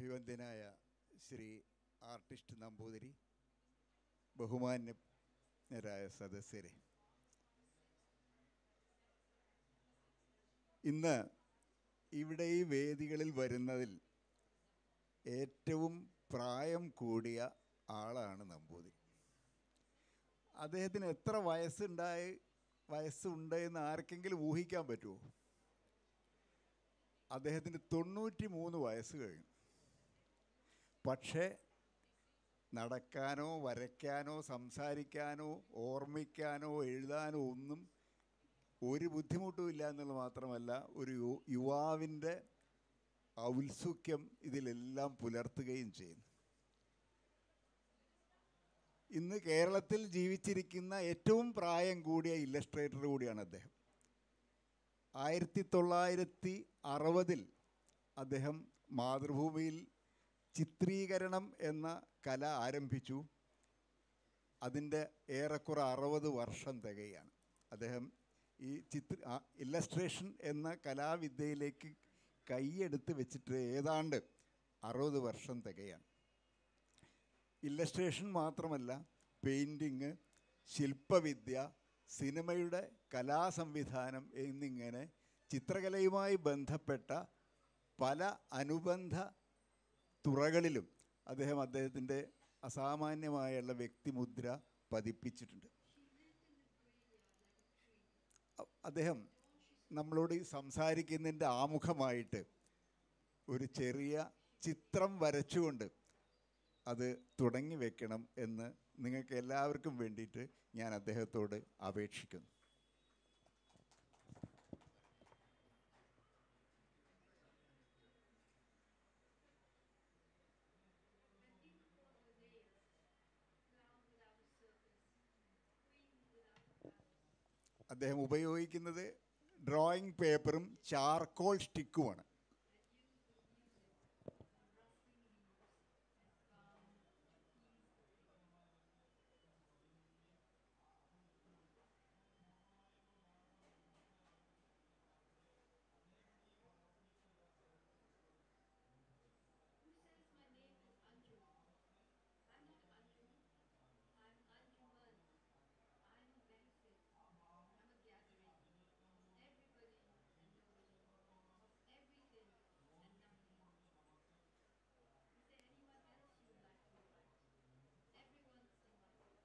അഭിവന്ദ്യനായ Shri artist Namboothiri ബഹുമാന്യരായ സദസ്യരെ ഇന്ന് ഇവിടെ ഈ വേദികളിൽ വരുന്നതിൽ ഏറ്റവും പ്രായം കൂടിയ ആളാണ് നമ്പൂതിരി അദ്ദേഹത്തിന് എത്ര വയസ്സുണ്ടായി വയസ്സുണ്ട് എന്ന് ആർക്കെങ്കിലും ഊഹിക്കാൻ പറ്റുമോ അദ്ദേഹത്തിന് തൊണ്ണൂറ്റി മൂന്ന് വയസ്സ് കഴിഞ്ഞു പക്ഷേ നടക്കാനോ വരയ്ക്കാനോ സംസാരിക്കാനോ ഓർമ്മിക്കാനോ എഴുതാനോ ഒന്നും ഒരു ബുദ്ധിമുട്ടും ഇല്ല എന്നുള്ളത് മാത്രമല്ല ഒരു യു- യുവാവിൻ്റെ ഔത്സുക്യം ഇതിലെല്ലാം പുലർത്തുകയും ചെയ്യുന്നു ഇന്ന് കേരളത്തിൽ ജീവിച്ചിരിക്കുന്ന ഏറ്റവും പ്രായം കൂടിയ ഇല്ലസ്ട്രേറ്റർ കൂടിയാണ് അദ്ദേഹം ആയിരത്തി തൊള്ളായിരത്തി അറുപതിൽ അദ്ദേഹം മാതൃഭൂമിയിൽ ചിത്രീകരണം എന്ന കല ആരംഭിച്ചു അതിൻ്റെ ഏറെക്കുറെ അറുപത് വർഷം തികയാണ് അദ്ദേഹം ഈ ചിത്ര ഇല്ലസ്ട്രേഷൻ എന്ന കലാവിദ്യയിലേക്ക് കൈയെടുത്ത് വെച്ചിട്ട് ഏതാണ്ട് അറുപത് വർഷം തികയാണ് ഇല്ലസ്ട്രേഷൻ മാത്രമല്ല പെയിൻറ്റിങ് ശില്പവിദ്യ സിനിമയുടെ കലാസംവിധാനം എന്നിങ്ങനെ ചിത്രകലയുമായി ബന്ധപ്പെട്ട പല അനുബന്ധ തുറകളിലും അദ്ദേഹം അദ്ദേഹത്തിൻ്റെ അസാമാന്യമായുള്ള വ്യക്തിമുദ്ര പതിപ്പിച്ചിട്ടുണ്ട് അ- അദ്ദേഹം നമ്മളോട് ഈ സംസാരിക്കുന്നതിൻ്റെ ആമുഖമായിട്ട് ഒരു ചെറിയ ചിത്രം വരച്ചുകൊണ്ട് അത് തുടങ്ങി വെക്കണം എന്ന് നിങ്ങൾക്ക് എല്ലാവർക്കും വേണ്ടിയിട്ട് ഞാൻ അദ്ദേഹത്തോട് അപേക്ഷിക്കുന്നു അദ്ദേഹം ഉപയോഗിക്കുന്നത് ഡ്രോയിങ് പേപ്പറും ചാർക്കോൾ സ്റ്റിക്കുമാണ് Who says my name is Anju? I'm not Anju. I'm Anjuman. I'm a benefit. I'm a gathering. Everybody and nobody. Of everything and nothing. Is there anyone else you'd like to invite? Everyone's invited.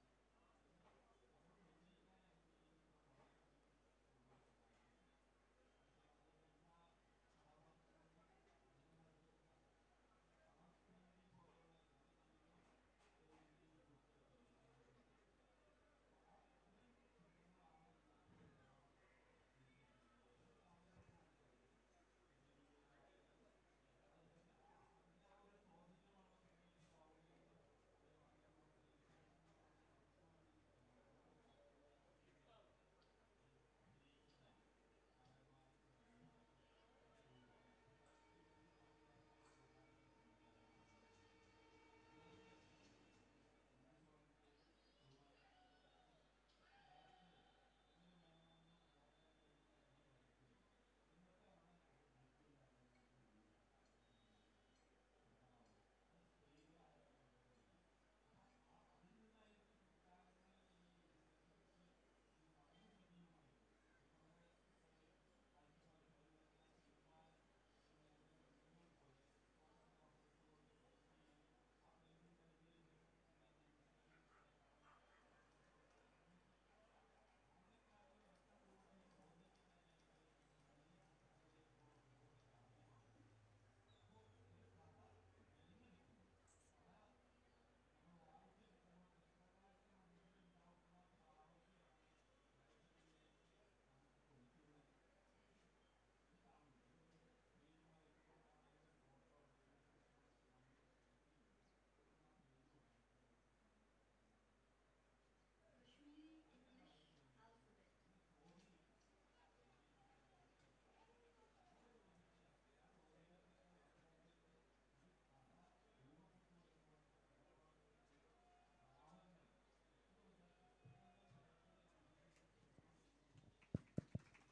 Kashmiri English alphabet.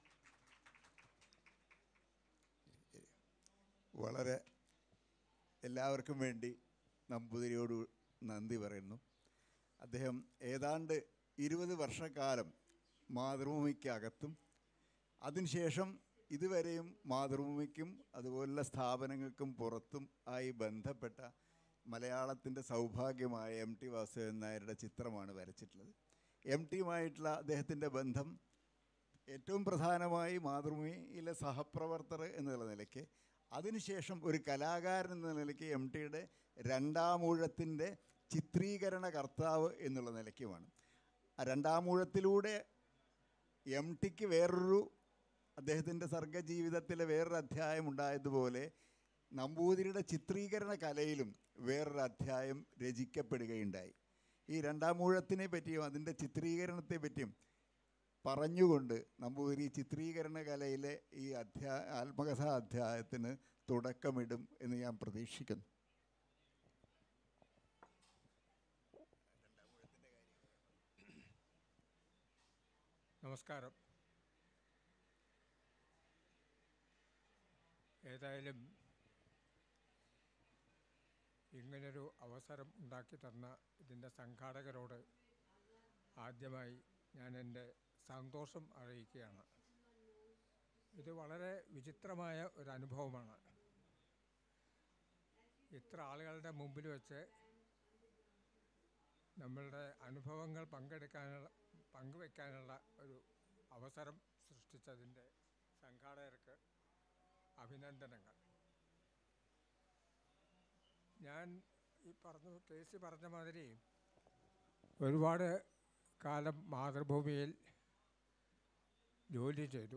വളരെ എല്ലാവർക്കും വേണ്ടി നമ്പൂതിരിയോട് നന്ദി പറയുന്നു അദ്ദേഹം ഏതാണ്ട് ഇരുപത് വർഷക്കാലം മാതൃഭൂമിക്കകത്തും അതിനുശേഷം ഇതുവരെയും മാതൃഭൂമിക്കും അതുപോലുള്ള സ്ഥാപനങ്ങൾക്കും പുറത്തും ആയി ബന്ധപ്പെട്ട മലയാളത്തിൻ്റെ സൗഭാഗ്യമായ എം ടി വാസുദേവൻ നായരുടെ ചിത്രമാണ് വരച്ചിട്ടുള്ളത് എം ടിയുമായിട്ടുള്ള അദ്ദേഹത്തിൻ്റെ ബന്ധം ഏറ്റവും പ്രധാനമായി മാതൃഭൂമിയിലെ സഹപ്രവർത്തകർ എന്നുള്ള നിലയ്ക്ക് അതിനുശേഷം ഒരു കലാകാരൻ എന്ന നിലയ്ക്ക് എം ടിയുടെ രണ്ടാമൂഴത്തിൻ്റെ ചിത്രീകരണ കർത്താവ് എന്നുള്ള നിലയ്ക്കുമാണ് ആ രണ്ടാമൂഴത്തിലൂടെ എം ടിക്ക് വേറൊരു അദ്ദേഹത്തിൻ്റെ സർഗജീവിതത്തിലെ വേറൊരു അധ്യായം ഉണ്ടായതുപോലെ നമ്പൂതിരിയുടെ ചിത്രീകരണ കലയിലും വേറൊരു അധ്യായം രചിക്കപ്പെടുകയുണ്ടായി ഈ രണ്ടാമൂഴത്തിനെ പറ്റിയും അതിൻ്റെ ചിത്രീകരണത്തെ പറ്റിയും പറഞ്ഞുകൊണ്ട് നമ്പൂതിരി ചിത്രീകരണ കലയിലെ ഈ അധ്യാ ആത്മകഥാ അധ്യായത്തിന് തുടക്കമിടും എന്ന് ഞാൻ പ്രതീക്ഷിക്കുന്നു നമസ്കാരം ഏതായാലും ഇങ്ങനൊരു അവസരം ഉണ്ടാക്കി തന്ന ഇതിൻ്റെ സംഘാടകരോട് ആദ്യമായി ഞാൻ എൻ്റെ സന്തോഷം അറിയിക്കുകയാണ് ഇത് വളരെ വിചിത്രമായ ഒരു അനുഭവമാണ് ഇത്ര ആളുകളുടെ മുമ്പിൽ വെച്ച് നമ്മളുടെ അനുഭവങ്ങൾ പങ്കെടുക്കാനുള്ള പങ്കുവെക്കാനുള്ള ഒരു അവസരം സൃഷ്ടിച്ചതിൻ്റെ സംഘാടകർക്ക് അഭിനന്ദനങ്ങൾ ഞാൻ ഈ പറഞ്ഞു കേസി പറഞ്ഞ മാതിരി ഒരുപാട് കാലം മാതൃഭൂമിയിൽ ജോലി ചെയ്തു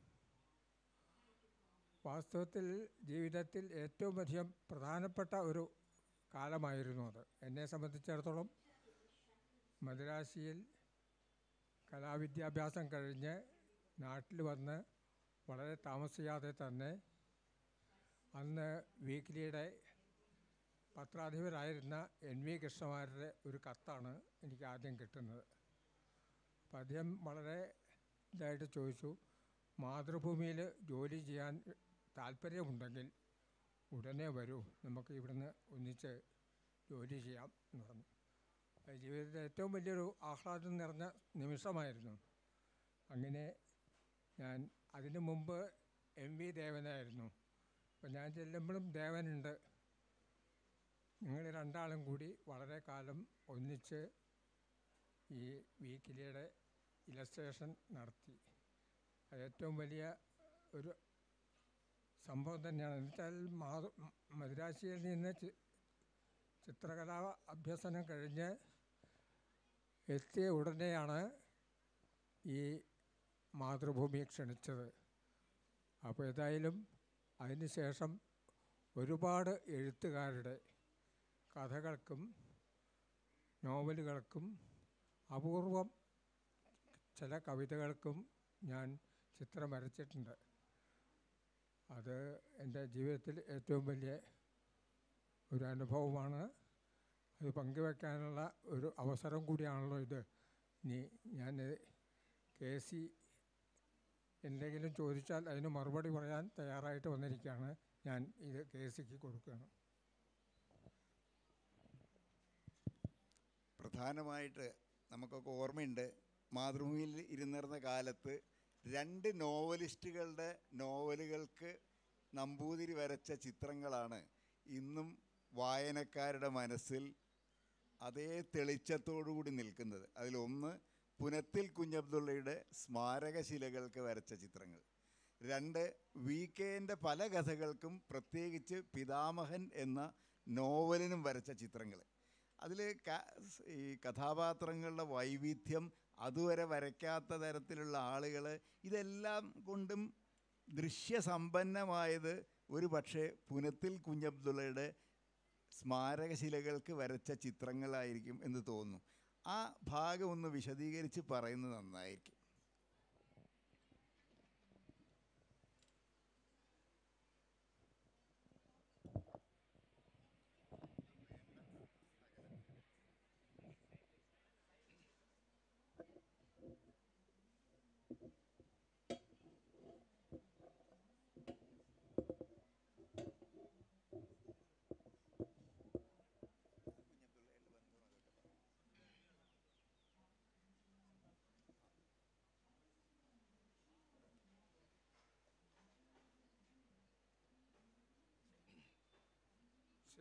വാസ്തവത്തിൽ ജീവിതത്തിൽ ഏറ്റവും അധികം പ്രധാനപ്പെട്ട ഒരു കാലമായിരുന്നു അത് എന്നെ സംബന്ധിച്ചിടത്തോളം മദ്രാശിയിൽ കലാവിദ്യാഭ്യാസം കഴിഞ്ഞ് നാട്ടിൽ വന്ന് വളരെ താമസിയാതെ തന്നെ അന്ന് വീക്കിലിയുടെ പത്രാധിപരായിരുന്ന എൻ വി കൃഷ്ണമാരുടെ ഒരു കത്താണ് എനിക്ക് ആദ്യം കിട്ടുന്നത് അപ്പം അദ്ദേഹം വളരെ ഇതായിട്ട് ചോദിച്ചു മാതൃഭൂമിയിൽ ജോലി ചെയ്യാൻ താല്പര്യമുണ്ടെങ്കിൽ ഉടനെ വരൂ നമുക്ക് ഇവിടുന്ന് ഒന്നിച്ച് ജോലി ചെയ്യാം എന്ന് പറഞ്ഞു അത് ജീവിതത്തിലെ ഏറ്റവും വലിയൊരു ആഹ്ലാദം നിറഞ്ഞ നിമിഷമായിരുന്നു അങ്ങനെ ഞാൻ അതിനു മുമ്പ് എം വി ദേവനായിരുന്നു അപ്പം ഞാൻ ചെല്ലുമ്പോഴും ദേവനുണ്ട് ഞങ്ങൾ രണ്ടാളും കൂടി വളരെ കാലം ഒന്നിച്ച് ഈ വീക്കിലിയുടെ ഇലസ്ട്രേഷൻ നടത്തി അത് ഏറ്റവും വലിയ ഒരു സംഭവം തന്നെയാണ് എന്നുവെച്ചാൽ മാതൃ മദ്രാശിയിൽ നിന്ന് ചി- ചിത്രകലാ അഭ്യസനം കഴിഞ്ഞ് എത്തിയ ഉടനെയാണ് ഈ മാതൃഭൂമിയെ ക്ഷണിച്ചത് അപ്പോൾ ഏതായാലും അതിന് ശേഷം ഒരുപാട് എഴുത്തുകാരുടെ കഥകൾക്കും നോവലുകൾക്കും അപൂർവം ചില കവിതകൾക്കും ഞാൻ ചിത്രം വരച്ചിട്ടുണ്ട് അത് എൻ്റെ ജീവിതത്തിൽ ഏറ്റവും വലിയ ഒരു അനുഭവമാണ് അത് പങ്കുവെക്കാനുള്ള ഒരു അവസരം കൂടിയാണല്ലോ ഇത് ഇനി ഞാൻ കെ സി എന്തെങ്കിലും ചോദിച്ചാൽ അതിന് മറുപടി പറയാൻ തയ്യാറായിട്ട് വന്നിരിക്കുകയാണ് ഞാൻ ഇത് കെ സിക്ക് കൊടുക്കുകയാണ് പ്രധാനമായിട്ട് നമുക്കൊക്കെ ഓർമ്മയുണ്ട് മാതൃഭൂമിയിൽ ഇരുന്നിരുന്ന കാലത്ത് രണ്ട് നോവലിസ്റ്റുകളുടെ നോവലുകൾക്ക് നമ്പൂതിരി വരച്ച ചിത്രങ്ങളാണ് ഇന്നും വായനക്കാരുടെ മനസ്സിൽ അതേ തെളിച്ചത്തോടുകൂടി നിൽക്കുന്നത് അതിലൊന്ന് പുനത്തിൽ കുഞ്ഞബ്ദുള്ളയുടെ സ്മാരകശിലകൾക്ക് വരച്ച ചിത്രങ്ങൾ രണ്ട് വി കെൻ്റെ പല കഥകൾക്കും പ്രത്യേകിച്ച് പിതാമഹൻ എന്ന നോവലിനും വരച്ച ചിത്രങ്ങൾ അതിൽ ഈ കഥാപാത്രങ്ങളുടെ വൈവിധ്യം അതുവരെ വരയ്ക്കാത്ത തരത്തിലുള്ള ആളുകൾ ഇതെല്ലാം കൊണ്ടും ദൃശ്യസമ്പന്നമായത് ഒരു പക്ഷേ പുനത്തിൽ കുഞ്ഞബ്ദുള്ളയുടെ സ്മാരകശിലകൾക്ക് വരച്ച ചിത്രങ്ങളായിരിക്കും എന്ന് തോന്നുന്നു ആ ഭാഗം ഒന്ന് വിശദീകരിച്ച് പറയുന്നത് നന്നായിരിക്കും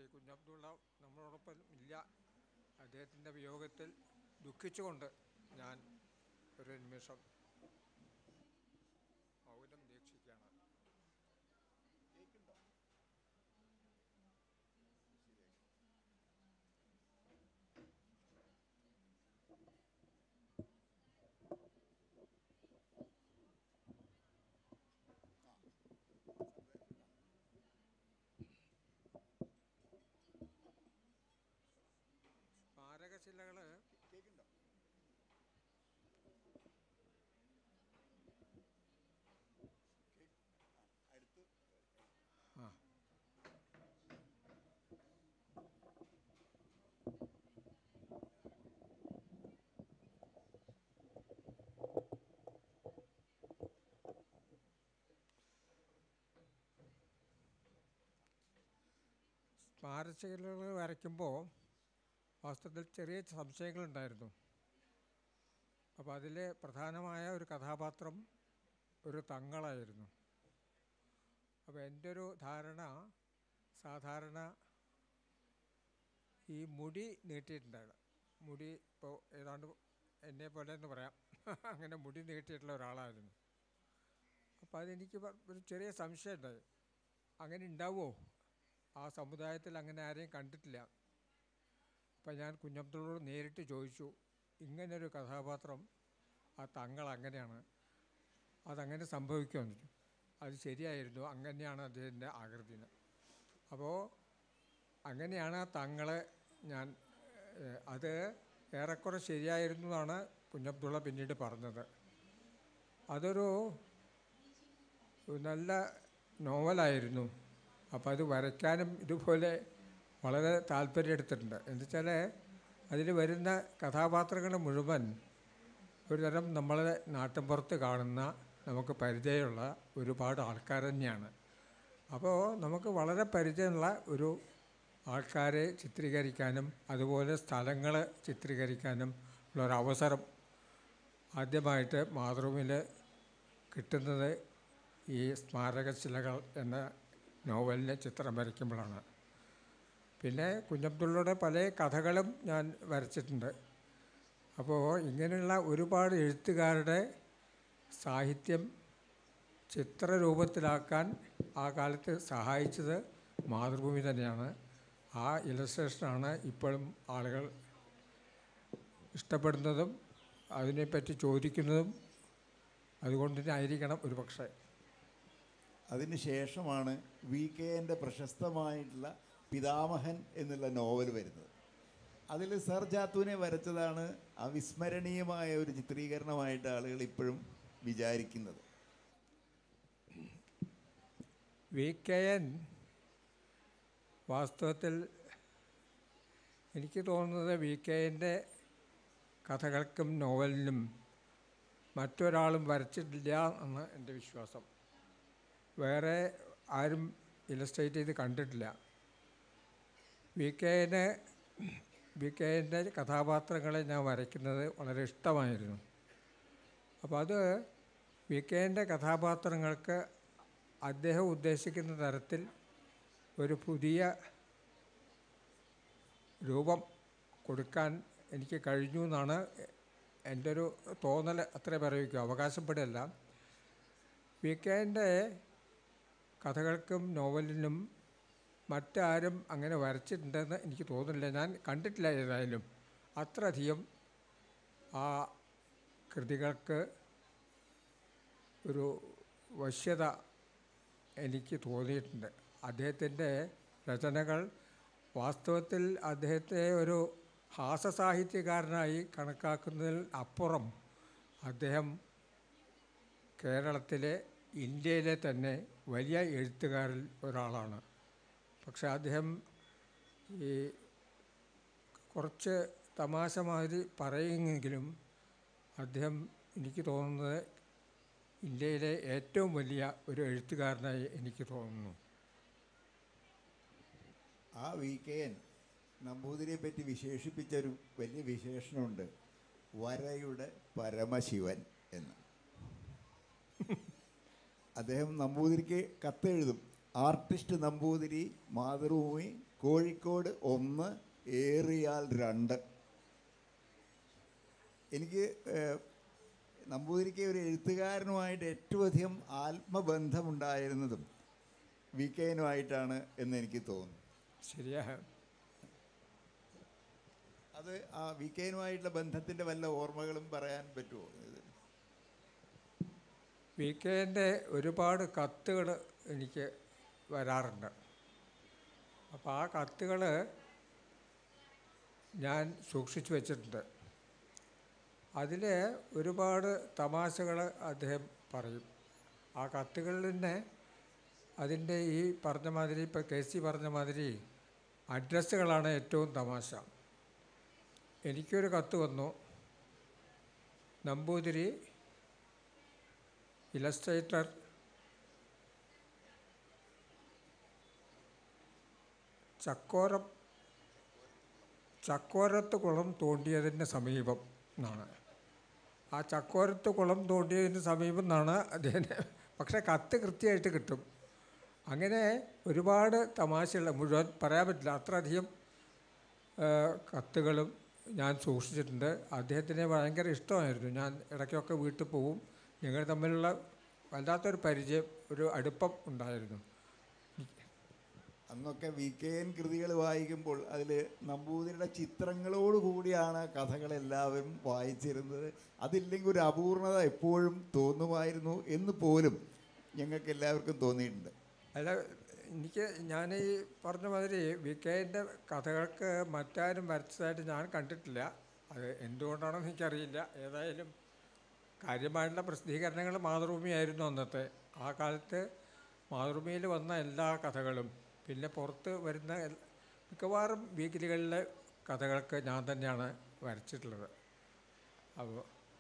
ശ്രീ കുഞ്ഞബ്ദുള്ള നമ്മളോടൊപ്പം ഇല്ല അദ്ദേഹത്തിൻ്റെ വിയോഗത്തിൽ ദുഃഖിച്ചുകൊണ്ട് ഞാൻ ഒരു നിമിഷം മൗനം ദീക്ഷിക്കുകയാണ് സ്മാരകശിലകൾ ആ സ്മാരകശിലകൾ വരയ്ക്കുമ്പോൾ വാസ്തവത്തിൽ ചെറിയ സംശയങ്ങളുണ്ടായിരുന്നു അപ്പോൾ അതിൽ പ്രധാനമായ ഒരു കഥാപാത്രം ഒരു തങ്ങളായിരുന്നു അപ്പോൾ എൻ്റെ ഒരു ധാരണ സാധാരണ ഈ മുടി നീട്ടിയിട്ടുണ്ടായിരുന്നു മുടി ഇപ്പോൾ ഏതാണ്ട് എന്നെ പോലെ എന്ന് പറയാം അങ്ങനെ മുടി നീട്ടിയിട്ടുള്ള ഒരാളായിരുന്നു അപ്പോൾ അതെനിക്ക് വ- ഒരു ചെറിയ സംശയം ഉണ്ടായി അങ്ങനെ ഉണ്ടാവുമോ ആ സമുദായത്തിൽ അങ്ങനെ ആരെയും കണ്ടിട്ടില്ല അപ്പം ഞാൻ കുഞ്ഞബ്ദുള്ളോട് നേരിട്ട് ചോദിച്ചു ഇങ്ങനൊരു കഥാപാത്രം ആ തങ്ങൾ അങ്ങനെയാണ് അതങ്ങനെ സംഭവിക്കുമെന്ന് ചോദിച്ചു അത് ശരിയായിരുന്നു അങ്ങനെയാണ് അദ്ദേഹത്തിൻ്റെ ആകൃതിന് അപ്പോൾ അങ്ങനെയാണ് ആ തങ്ങളെ ഞാൻ ഏഹ്, അത് ഏറെക്കുറെ ശരിയായിരുന്നു എന്നാണ് കുഞ്ഞബ്ദുള്ള പിന്നീട് പറഞ്ഞത് അതൊരു ഒരു നല്ല നോവലായിരുന്നു അപ്പോൾ അത് വരയ്ക്കാനും ഇതുപോലെ വളരെ താല്പര്യം എടുത്തിട്ടുണ്ട് എന്ന് വെച്ചാൽ അതിൽ വരുന്ന കഥാപാത്രങ്ങൾ മുഴുവൻ ഒരു തരം നമ്മളെ നാട്ടിൻപുറത്ത് കാണുന്ന നമുക്ക് പരിചയമുള്ള ഒരുപാട് ആൾക്കാർ തന്നെയാണ് അപ്പോൾ നമുക്ക് വളരെ പരിചയമുള്ള ഒരു ആൾക്കാരെ ചിത്രീകരിക്കാനും അതുപോലെ സ്ഥലങ്ങൾ ചിത്രീകരിക്കാനും ഉള്ള ഒരു അവസരം ആദ്യമായിട്ട് മാതൃഭൂമിയിൽ കിട്ടുന്നത് ഈ സ്മാരകശിലകൾ എന്ന നോവലിനെ ചിത്രം വരയ്ക്കുമ്പോഴാണ് പിന്നെ കുഞ്ഞബ്ദുള്ളയുടെ പല കഥകളും ഞാൻ വരച്ചിട്ടുണ്ട് അപ്പോൾ ഇങ്ങനെയുള്ള ഒരുപാട് എഴുത്തുകാരുടെ സാഹിത്യം ചിത്രരൂപത്തിലാക്കാൻ ആ കാലത്ത് സഹായിച്ചത് മാതൃഭൂമി തന്നെയാണ് ആ ഇലസ്ട്രേഷനാണ് ഇപ്പോഴും ആളുകൾ ഇഷ്ടപ്പെടുന്നതും അതിനെപ്പറ്റി ചോദിക്കുന്നതും അതുകൊണ്ട് തന്നെ ആയിരിക്കണം ഒരു പക്ഷേ അതിന് ശേഷമാണ് വി കെ എൻ്റെ പ്രശസ്തമായിട്ടുള്ള പിതാമഹൻ എന്നുള്ള നോവൽ വരുന്നത് അതിൽ സർ ജാത്തുവിനെ വരച്ചതാണ് അവിസ്മരണീയമായ ഒരു ചിത്രീകരണമായിട്ട് ആളുകൾ ഇപ്പോഴും വിചാരിക്കുന്നത് വി കെ എൻ വാസ്തവത്തിൽ എനിക്ക് തോന്നുന്നത് വി കെ എൻ്റെ കഥകൾക്കും നോവലിനും മറ്റൊരാളും വരച്ചിട്ടില്ല എന്ന് എൻ്റെ വിശ്വാസം വേറെ ആരും ഇലസ്ട്രേറ്റ് ചെയ്ത് കണ്ടിട്ടില്ല വി കെന് വി കെൻ്റെ കഥാപാത്രങ്ങളെ ഞാൻ വരയ്ക്കുന്നത് വളരെ ഇഷ്ടമായിരുന്നു അപ്പോൾ അത് വി കെൻ്റെ കഥാപാത്രങ്ങൾക്ക് അദ്ദേഹം ഉദ്ദേശിക്കുന്ന തരത്തിൽ ഒരു പുതിയ രൂപം കൊടുക്കാൻ എനിക്ക് കഴിഞ്ഞു എന്നാണ് എൻ്റെ ഒരു തോന്നൽ അത്രേ പറയിക്കും അവകാശപ്പെടുകയല്ല വി കെൻ്റെ കഥകൾക്കും നോവലിനും മറ്റാരും അങ്ങനെ വരച്ചിട്ടുണ്ടെന്ന് എനിക്ക് തോന്നുന്നില്ല ഞാൻ കണ്ടിട്ടില്ല ഏതായാലും അത്രയധികം ആ കൃതികൾക്ക് ഒരു വശ്യത എനിക്ക് തോന്നിയിട്ടുണ്ട് അദ്ദേഹത്തിൻ്റെ രചനകൾ വാസ്തവത്തിൽ അദ്ദേഹത്തെ ഒരു ഹാസ്യസാഹിത്യകാരനായി കണക്കാക്കുന്നതിൽ അപ്പുറം അദ്ദേഹം കേരളത്തിലെ ഇന്ത്യയിലെ തന്നെ വലിയ എഴുത്തുകാരിൽ ഒരാളാണ് പക്ഷെ അദ്ദേഹം ഈ കുറച്ച് തമാശ മാതിരി പറയുമെങ്കിലും അദ്ദേഹം എനിക്ക് തോന്നുന്നത് ഇന്ത്യയിലെ ഏറ്റവും വലിയ ഒരു എഴുത്തുകാരനായി എനിക്ക് തോന്നുന്നു ആ വി കെ എൻ നമ്പൂതിരിയെ പറ്റി വിശേഷിപ്പിച്ച ഒരു വലിയ വിശേഷണമുണ്ട് വരയുടെ പരമശിവൻ എന്ന് അദ്ദേഹം നമ്പൂതിരിക്ക് കത്തെഴുതും ആർട്ടിസ്റ്റ് നമ്പൂതിരി മാതൃഭൂമി കോഴിക്കോട് ഒന്ന് ഏറിയാൽ രണ്ട് എനിക്ക് ഏഹ്, നമ്പൂതിരിക്ക് ഒരു എഴുത്തുകാരനുമായിട്ട് ഏറ്റവും അധികം ആത്മബന്ധമുണ്ടായിരുന്നതും വി കെനുമായിട്ടാണ് എന്ന് എനിക്ക് തോന്നുന്നു ശരിയാ അത് ആ വി കെനുമായിട്ടുള്ള ബന്ധത്തിൻ്റെ വല്ല ഓർമ്മകളും പറയാൻ പറ്റുമോ ഇത് വി കെൻ്റെ ഒരുപാട് കത്തുകൾ എനിക്ക് വരാറുണ്ട് അപ്പോൾ ആ കത്തുകൾ ഞാൻ സൂക്ഷിച്ചു വച്ചിട്ടുണ്ട് അതിൽ ഒരുപാട് തമാശകൾ അദ്ദേഹം പറയും ആ കത്തുകളിൽ തന്നെ അതിൻ്റെ ഈ പറഞ്ഞ മാതിരി ഇപ്പോൾ കെ സി പറഞ്ഞ മാതിരി അഡ്രസ്സുകളാണ് ഏറ്റവും തമാശ എനിക്കൊരു കത്ത് വന്നു നമ്പൂതിരി ഇലസ്ട്രേറ്റർ ചക്കോരം ചക്കോരത്ത് കുളം തോണ്ടിയതിന് സമീപം എന്നാണ് ആ ചക്കോരത്ത് കുളം തോണ്ടിയതിന് സമീപം എന്നാണ് അദ്ദേഹം പക്ഷേ കത്ത് കൃത്യമായിട്ട് കിട്ടും അങ്ങനെ ഒരുപാട് തമാശയുള്ള മുഴുവൻ പറയാൻ പറ്റില്ല അത്രയധികം ആ, കത്തുകളും ഞാൻ സൂക്ഷിച്ചിട്ടുണ്ട് അദ്ദേഹത്തിന് ഭയങ്കര ഇഷ്ടമായിരുന്നു ഞാൻ ഇടയ്ക്കൊക്കെ വീട്ടിൽ പോവും ഞങ്ങൾ തമ്മിലുള്ള വല്ലാത്തൊരു പരിചയം ഒരു അടുപ്പം ഉണ്ടായിരുന്നു അന്നൊക്കെ വി കെ എൻ കൃതികൾ വായിക്കുമ്പോൾ അതിൽ നമ്പൂതിരിയുടെ ചിത്രങ്ങളോട് കൂടിയാണ് കഥകളെല്ലാവരും വായിച്ചിരുന്നത് അതില്ലെങ്കിൽ ഒരു അപൂർണത എപ്പോഴും തോന്നുമായിരുന്നു എന്ന് പോലും ഞങ്ങൾക്ക് എല്ലാവർക്കും തോന്നിയിട്ടുണ്ട് അല്ല എനിക്ക് ഞാൻ ഈ പറഞ്ഞ മാതിരി വി കെൻ്റെ കഥകൾക്ക് മറ്റാരും വരച്ചതായിട്ട് ഞാൻ കണ്ടിട്ടില്ല അത് എന്തുകൊണ്ടാണെന്ന് എനിക്കറിയില്ല ഏതായാലും കാര്യമായിട്ടുള്ള പ്രസിദ്ധീകരണങ്ങൾ മാതൃഭൂമിയായിരുന്നു അന്നത്തെ ആ കാലത്ത് മാതൃഭൂമിയിൽ വന്ന എല്ലാ കഥകളും പിന്നെ പുറത്ത് വരുന്ന എൽ- മിക്കവാറും വീക്കിലികളിലെ കഥകൾക്ക് ഞാൻ തന്നെയാണ് വരച്ചിട്ടുള്ളത് അപ്പോൾ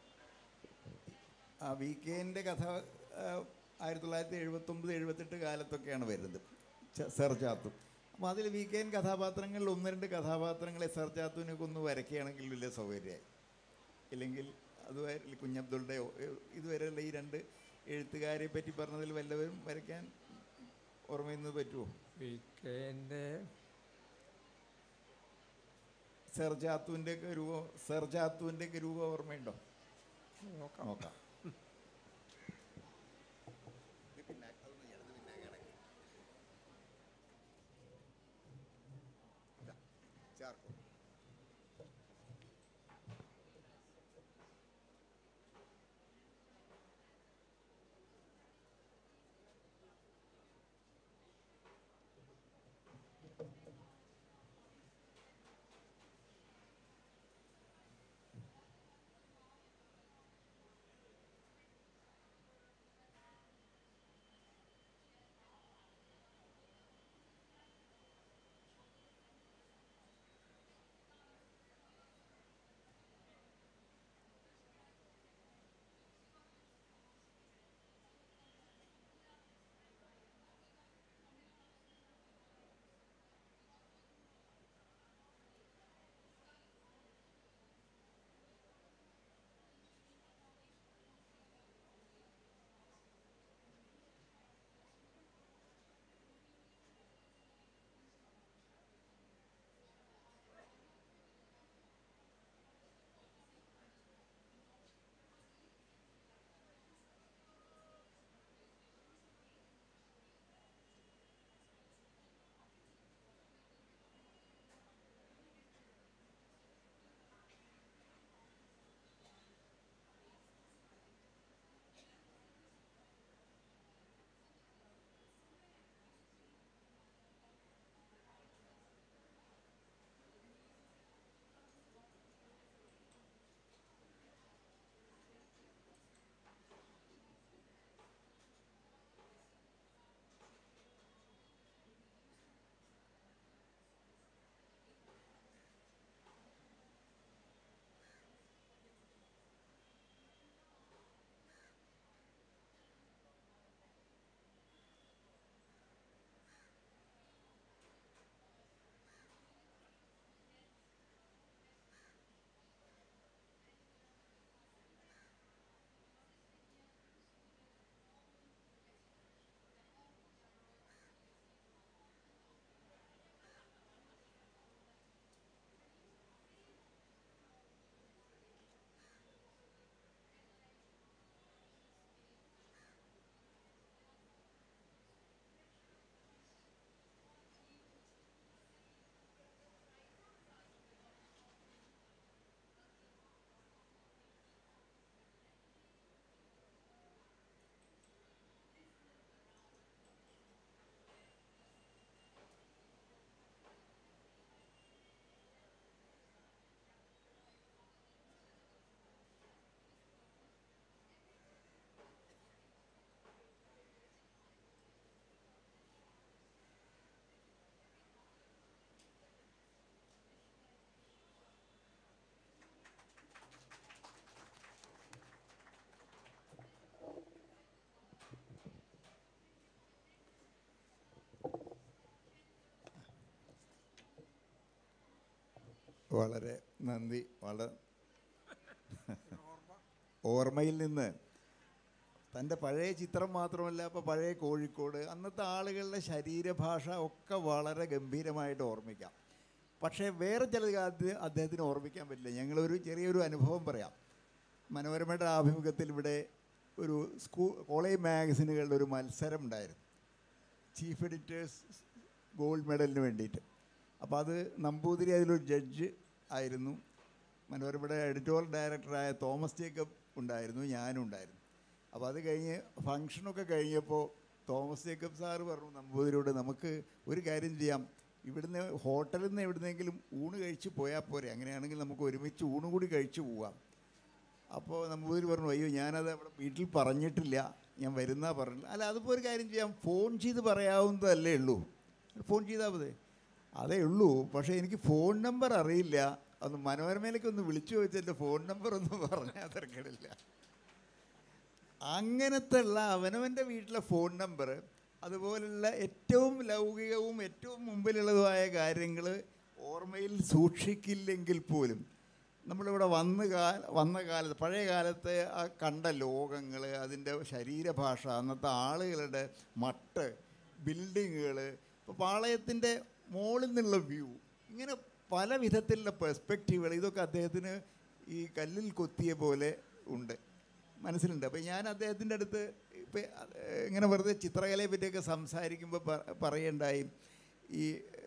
ആ വി കെ എൻ്റെ കഥ ആ, ആയിരത്തി തൊള്ളായിരത്തി എഴുപത്തൊമ്പത് എഴുപത്തെട്ട് കാലത്തൊക്കെയാണ് വരുന്നത് ച- സർ ചാത്തും അപ്പോൾ അതിൽ വി കെ എൻ കഥാപാത്രങ്ങളിൽ ഒന്ന് രണ്ട് കഥാപാത്രങ്ങളെ സർ ചാത്തുവിനൊക്കെ ഒന്ന് വരയ്ക്കുകയാണെങ്കിൽ വലിയ സൗകര്യമായി ഇല്ലെങ്കിൽ അതുവരെ കുഞ്ഞബ്ദുളുടെ ഇതുവരെയുള്ള ഈ രണ്ട് എഴുത്തുകാരെ പറ്റി പറഞ്ഞതിൽ വല്ലവരും വരയ്ക്കാൻ ഓർമ്മയുന്നത് പറ്റുമോ വി കെൻ്റെ സർ ചാത്തുവിൻ്റെ ഒക്കെ രൂപം സർ ചാത്തുവിൻ്റെ ഒക്കെ രൂപം ഓർമ്മയുണ്ടോ നോക്കാം നോക്കാം വളരെ നന്ദി വളരെ ഓർമ്മയിൽ നിന്ന് തൻ്റെ പഴയ ചിത്രം മാത്രമല്ല ഇപ്പോൾ പഴയ കോഴിക്കോട് അന്നത്തെ ആളുകളുടെ ശരീരഭാഷ ഒക്കെ വളരെ ഗംഭീരമായിട്ട് ഓർമ്മിക്കാം പക്ഷേ വേറെ ചില കാര്യം അദ്ദേഹത്തിന് ഓർമ്മിക്കാൻ പറ്റില്ല ഞങ്ങളൊരു ചെറിയൊരു അനുഭവം പറയാം മനോരമയുടെ ആഭിമുഖ്യത്തിൽ ഇവിടെ ഒരു സ്കൂൾ കോളേജ് മാഗസിനുകളുടെ ഒരു മത്സരം ഉണ്ടായിരുന്നു ചീഫ് എഡിറ്റേഴ്സ് ഗോൾഡ് മെഡലിന് വേണ്ടിയിട്ട് അപ്പോൾ അത് നമ്പൂതിരി അതിലൊരു ജഡ്ജ് ആയിരുന്നു മനോരമയുടെ എഡിറ്റോറിയൽ ഡയറക്ടറായ തോമസ് ജേക്കബ് ഉണ്ടായിരുന്നു ഞാനും ഉണ്ടായിരുന്നു അപ്പോൾ അത് കഴിഞ്ഞ് ഫങ്ഷനൊക്കെ കഴിഞ്ഞപ്പോൾ തോമസ് ജേക്കബ് സാറ് പറഞ്ഞു നമ്പൂതിരിയോട് നമുക്ക് ഒരു കാര്യം ചെയ്യാം ഇവിടുന്ന് ഹോട്ടലിൽ നിന്ന് എവിടുന്നെങ്കിലും ഊണ് കഴിച്ച് പോയാൽ പോരെ അങ്ങനെയാണെങ്കിൽ നമുക്ക് ഒരുമിച്ച് ഊണ് കൂടി കഴിച്ച് പോവാം അപ്പോൾ നമ്പൂതിരി പറഞ്ഞു അയ്യോ ഞാനത് അവിടെ വീട്ടിൽ പറഞ്ഞിട്ടില്ല ഞാൻ വരുന്ന പറഞ്ഞില്ല അല്ല അതിപ്പോൾ ഒരു കാര്യം ചെയ്യാം ഫോൺ ചെയ്ത് പറയാവുന്നതല്ലേ ഉള്ളൂ ഫോൺ ചെയ്താൽ മതി അതേ ഉള്ളൂ പക്ഷേ എനിക്ക് ഫോൺ നമ്പർ അറിയില്ല ഒന്ന് മനോരമയിലേക്ക് ഒന്ന് വിളിച്ചു ചോദിച്ചാൽ എൻ്റെ ഫോൺ നമ്പർ ഒന്നും പറഞ്ഞാൽ തിരക്കിടില്ല അങ്ങനത്തെ ഉള്ള അവനവൻ്റെ വീട്ടിലെ ഫോൺ നമ്പർ അതുപോലുള്ള ഏറ്റവും ലൗകികവും ഏറ്റവും മുമ്പിലുള്ളതുമായ കാര്യങ്ങൾ ഓർമ്മയിൽ സൂക്ഷിക്കില്ലെങ്കിൽ പോലും നമ്മളിവിടെ വന്ന് കാ വന്ന കാലത്ത് പഴയ കാലത്തെ ആ കണ്ട ലോകങ്ങൾ അതിൻ്റെ ശരീരഭാഷ അന്നത്തെ ആളുകളുടെ മട്ട് ബിൽഡിങ്ങുകൾ ഇപ്പോൾ പാളയത്തിൻ്റെ മുകളിൽ നിന്നുള്ള വ്യൂ ഇങ്ങനെ പല വിധത്തിലുള്ള പെർസ്പെക്റ്റീവുകൾ ഇതൊക്കെ അദ്ദേഹത്തിന് ഈ കല്ലിൽ കൊത്തിയ പോലെ ഉണ്ട് മനസ്സിലുണ്ട് അപ്പോൾ ഞാൻ അദ്ദേഹത്തിൻ്റെ അടുത്ത് ഇപ്പം ഇങ്ങനെ വെറുതെ ചിത്രകലയെ പറ്റിയൊക്കെ സംസാരിക്കുമ്പോൾ പ- പറയണ്ടായി ഈ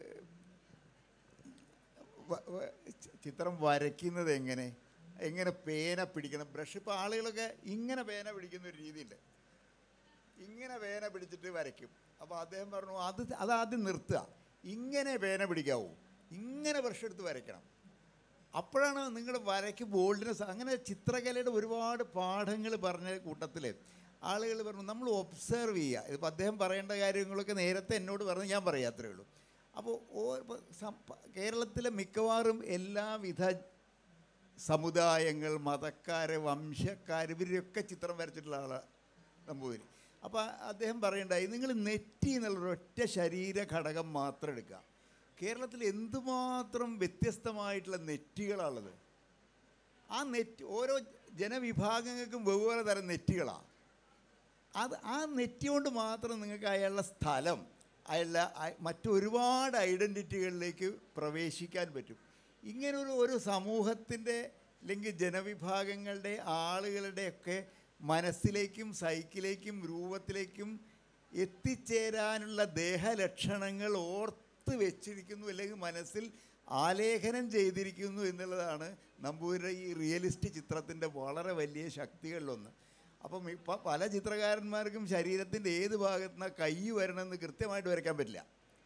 വ- വ- ചി- ചിത്രം വരയ്ക്കുന്നത് എങ്ങനെ എങ്ങനെ പേന പിടിക്കണം ബ്രഷ് ഇപ്പോൾ ആളുകളൊക്കെ ഇങ്ങനെ പേന പിടിക്കുന്ന ഒരു രീതിയുണ്ട് ഇങ്ങനെ പേന പിടിച്ചിട്ട് വരയ്ക്കും അപ്പോൾ അദ്ദേഹം പറഞ്ഞു അത് അതാദ്യം നിർത്തുക ഇങ്ങനെ പേന പിടിക്കാവൂ ഇങ്ങനെ ബ്രഷ് എടുത്ത് വരയ്ക്കണം അപ്പോഴാണ് നിങ്ങളുടെ വരയ്ക്ക് ബോൾഡിനെസ് അങ്ങനെ ചിത്രകലയുടെ ഒരുപാട് പാഠങ്ങൾ പറഞ്ഞ കൂട്ടത്തിൽ ആളുകൾ പറഞ്ഞു നമ്മൾ ഒബ്സർവ് ചെയ്യുക ഇതിപ്പോൾ അദ്ദേഹം പറയേണ്ട കാര്യങ്ങളൊക്കെ നേരത്തെ എന്നോട് പറഞ്ഞ് ഞാൻ പറയാം അത്രേ ഉള്ളൂ അപ്പോൾ ഓ ഇപ്പൊ സം- പ- കേരളത്തിലെ മിക്കവാറും എല്ലാവിധ സമുദായങ്ങൾ മതക്കാർ വംശക്കാർ ഇവരൊക്കെ ചിത്രം വരച്ചിട്ടുള്ള ആളാണ് നമ്പൂതിരി അപ്പോൾ അദ്ദേഹം പറയണ്ടായി നിങ്ങൾ നെറ്റി എന്നുള്ള ഒറ്റ ശരീര ഘടകം മാത്രം എടുക്കുക കേരളത്തിൽ എന്തുമാത്രം വ്യത്യസ്തമായിട്ടുള്ള നെറ്റികളാണുള്ളത് ആ നെറ്റ് ഓരോ ജനവിഭാഗങ്ങൾക്കും വെവ്വേറെ തരം നെറ്റികളാണ് അത് ആ നെറ്റ് കൊണ്ട് മാത്രം നിങ്ങൾക്ക് അയാളുടെ സ്ഥലം അയാളുടെ അയ- മറ്റൊരുപാട് ഐഡൻറ്റിറ്റികളിലേക്ക് പ്രവേശിക്കാൻ പറ്റും ഇങ്ങനൊരു ഒരു സമൂഹത്തിൻ്റെ അല്ലെങ്കിൽ ജനവിഭാഗങ്ങളുടെ ആളുകളുടെയൊക്കെ മനസ്സിലേക്കും സൈക്കിലേക്കും രൂപത്തിലേക്കും എത്തിച്ചേരാനുള്ള ദേഹലക്ഷണങ്ങൾ ഓർത്ത് വെച്ചിരിക്കുന്നു അല്ലെങ്കിൽ മനസ്സിൽ ആലേഖനം ചെയ്തിരിക്കുന്നു എന്നുള്ളതാണ് നമ്പൂതിരിയുടെ ഈ റിയലിസ്റ്റ് ചിത്രത്തിൻ്റെ വളരെ വലിയ ശക്തികളിലൊന്ന് അപ്പം ഇപ്പം പല ചിത്രകാരന്മാർക്കും ശരീരത്തിൻ്റെ ഏത് ഭാഗത്തു നിന്നാണ് കൈ വരണമെന്ന് കൃത്യമായിട്ട് വരയ്ക്കാൻ പറ്റില്ല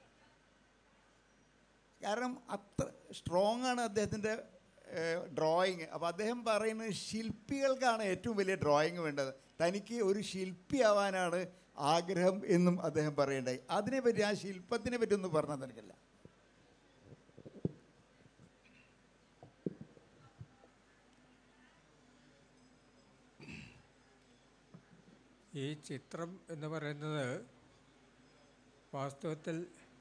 കാരണം അത്ര സ്ട്രോങ് ആണ് അദ്ദേഹത്തിൻ്റെ ഡ്രോയിങ് അപ്പോൾ അദ്ദേഹം പറയുന്നത് ശില്പികൾക്കാണ് ഏറ്റവും വലിയ ഡ്രോയിങ് വേണ്ടത് തനിക്ക് ഒരു ശില്പിയാവാനാണ് ആഗ്രഹം എന്നും അദ്ദേഹം പറയണ്ടായി അതിനെപ്പറ്റി ആ ശില്പത്തിനെ പറ്റി ഒന്നും പറഞ്ഞാൽ തനിക്കല്ല ഈ ചിത്രം എന്ന് പറയുന്നത് വാസ്തവത്തിൽ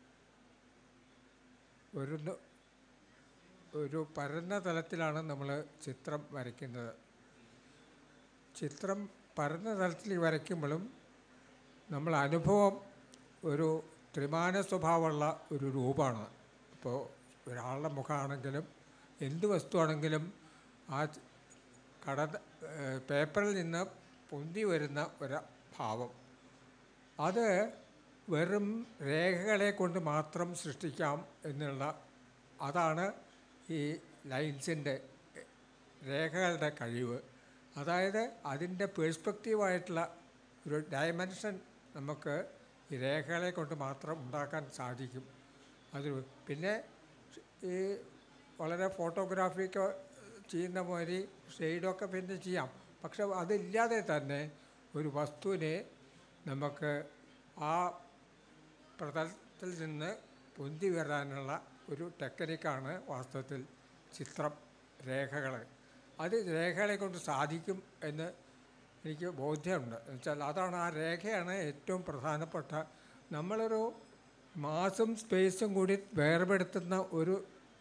ഒരു ന- ഒരു പരന്ന തലത്തിലാണ് നമ്മൾ ചിത്രം വരയ്ക്കുന്നത് ചിത്രം പരന്ന തലത്തിൽ വരയ്ക്കുമ്പോഴും നമ്മൾ അനുഭവം ഒരു ത്രിമാന സ്വഭാവമുള്ള ഒരു രൂപമാണ് ഇപ്പോൾ ഒരാളുടെ മുഖമാണെങ്കിലും എന്ത് വസ്തുവാണെങ്കിലും ആ ച- കട ഏഹ് പേപ്പറിൽ നിന്ന് പൊന്തി വരുന്ന ഒരു ഭാവം അത് വെറും രേഖകളെ കൊണ്ട് മാത്രം സൃഷ്ടിക്കാം എന്നുള്ള അതാണ് ഈ ലൈൻസിൻ്റെ രേഖകളുടെ കഴിവ് അതായത് അതിൻ്റെ പേഴ്സ്പെക്റ്റീവായിട്ടുള്ള ഒരു ഡയമെൻഷൻ നമുക്ക് ഈ രേഖകളെ കൊണ്ട് മാത്രം ഉണ്ടാക്കാൻ സാധിക്കും അത് പിന്നെ ഈ വളരെ ഫോട്ടോഗ്രാഫിയൊക്കെ ചെയ്യുന്ന മാതിരി ഷെയ്ഡൊക്കെ പിന്നെ ചെയ്യാം പക്ഷെ അതില്ലാതെ തന്നെ ഒരു വസ്തുവിനെ നമുക്ക് ആ പ്രതലത്തിൽ നിന്ന് പൊന്തി വരാനുള്ള ഒരു ടെക്നിക്കാണ് വാസ്തവത്തിൽ ചിത്രം രേഖകൾ അത് രേഖകളെ കൊണ്ട് സാധിക്കും എന്ന് എനിക്ക് ബോധ്യമുണ്ട് എന്നുവെച്ചാൽ അതാണ് ആ രേഖയാണ് ഏറ്റവും പ്രധാനപ്പെട്ട നമ്മളൊരു മാസും സ്പേസും കൂടി വേർപെടുത്തുന്ന ഒരു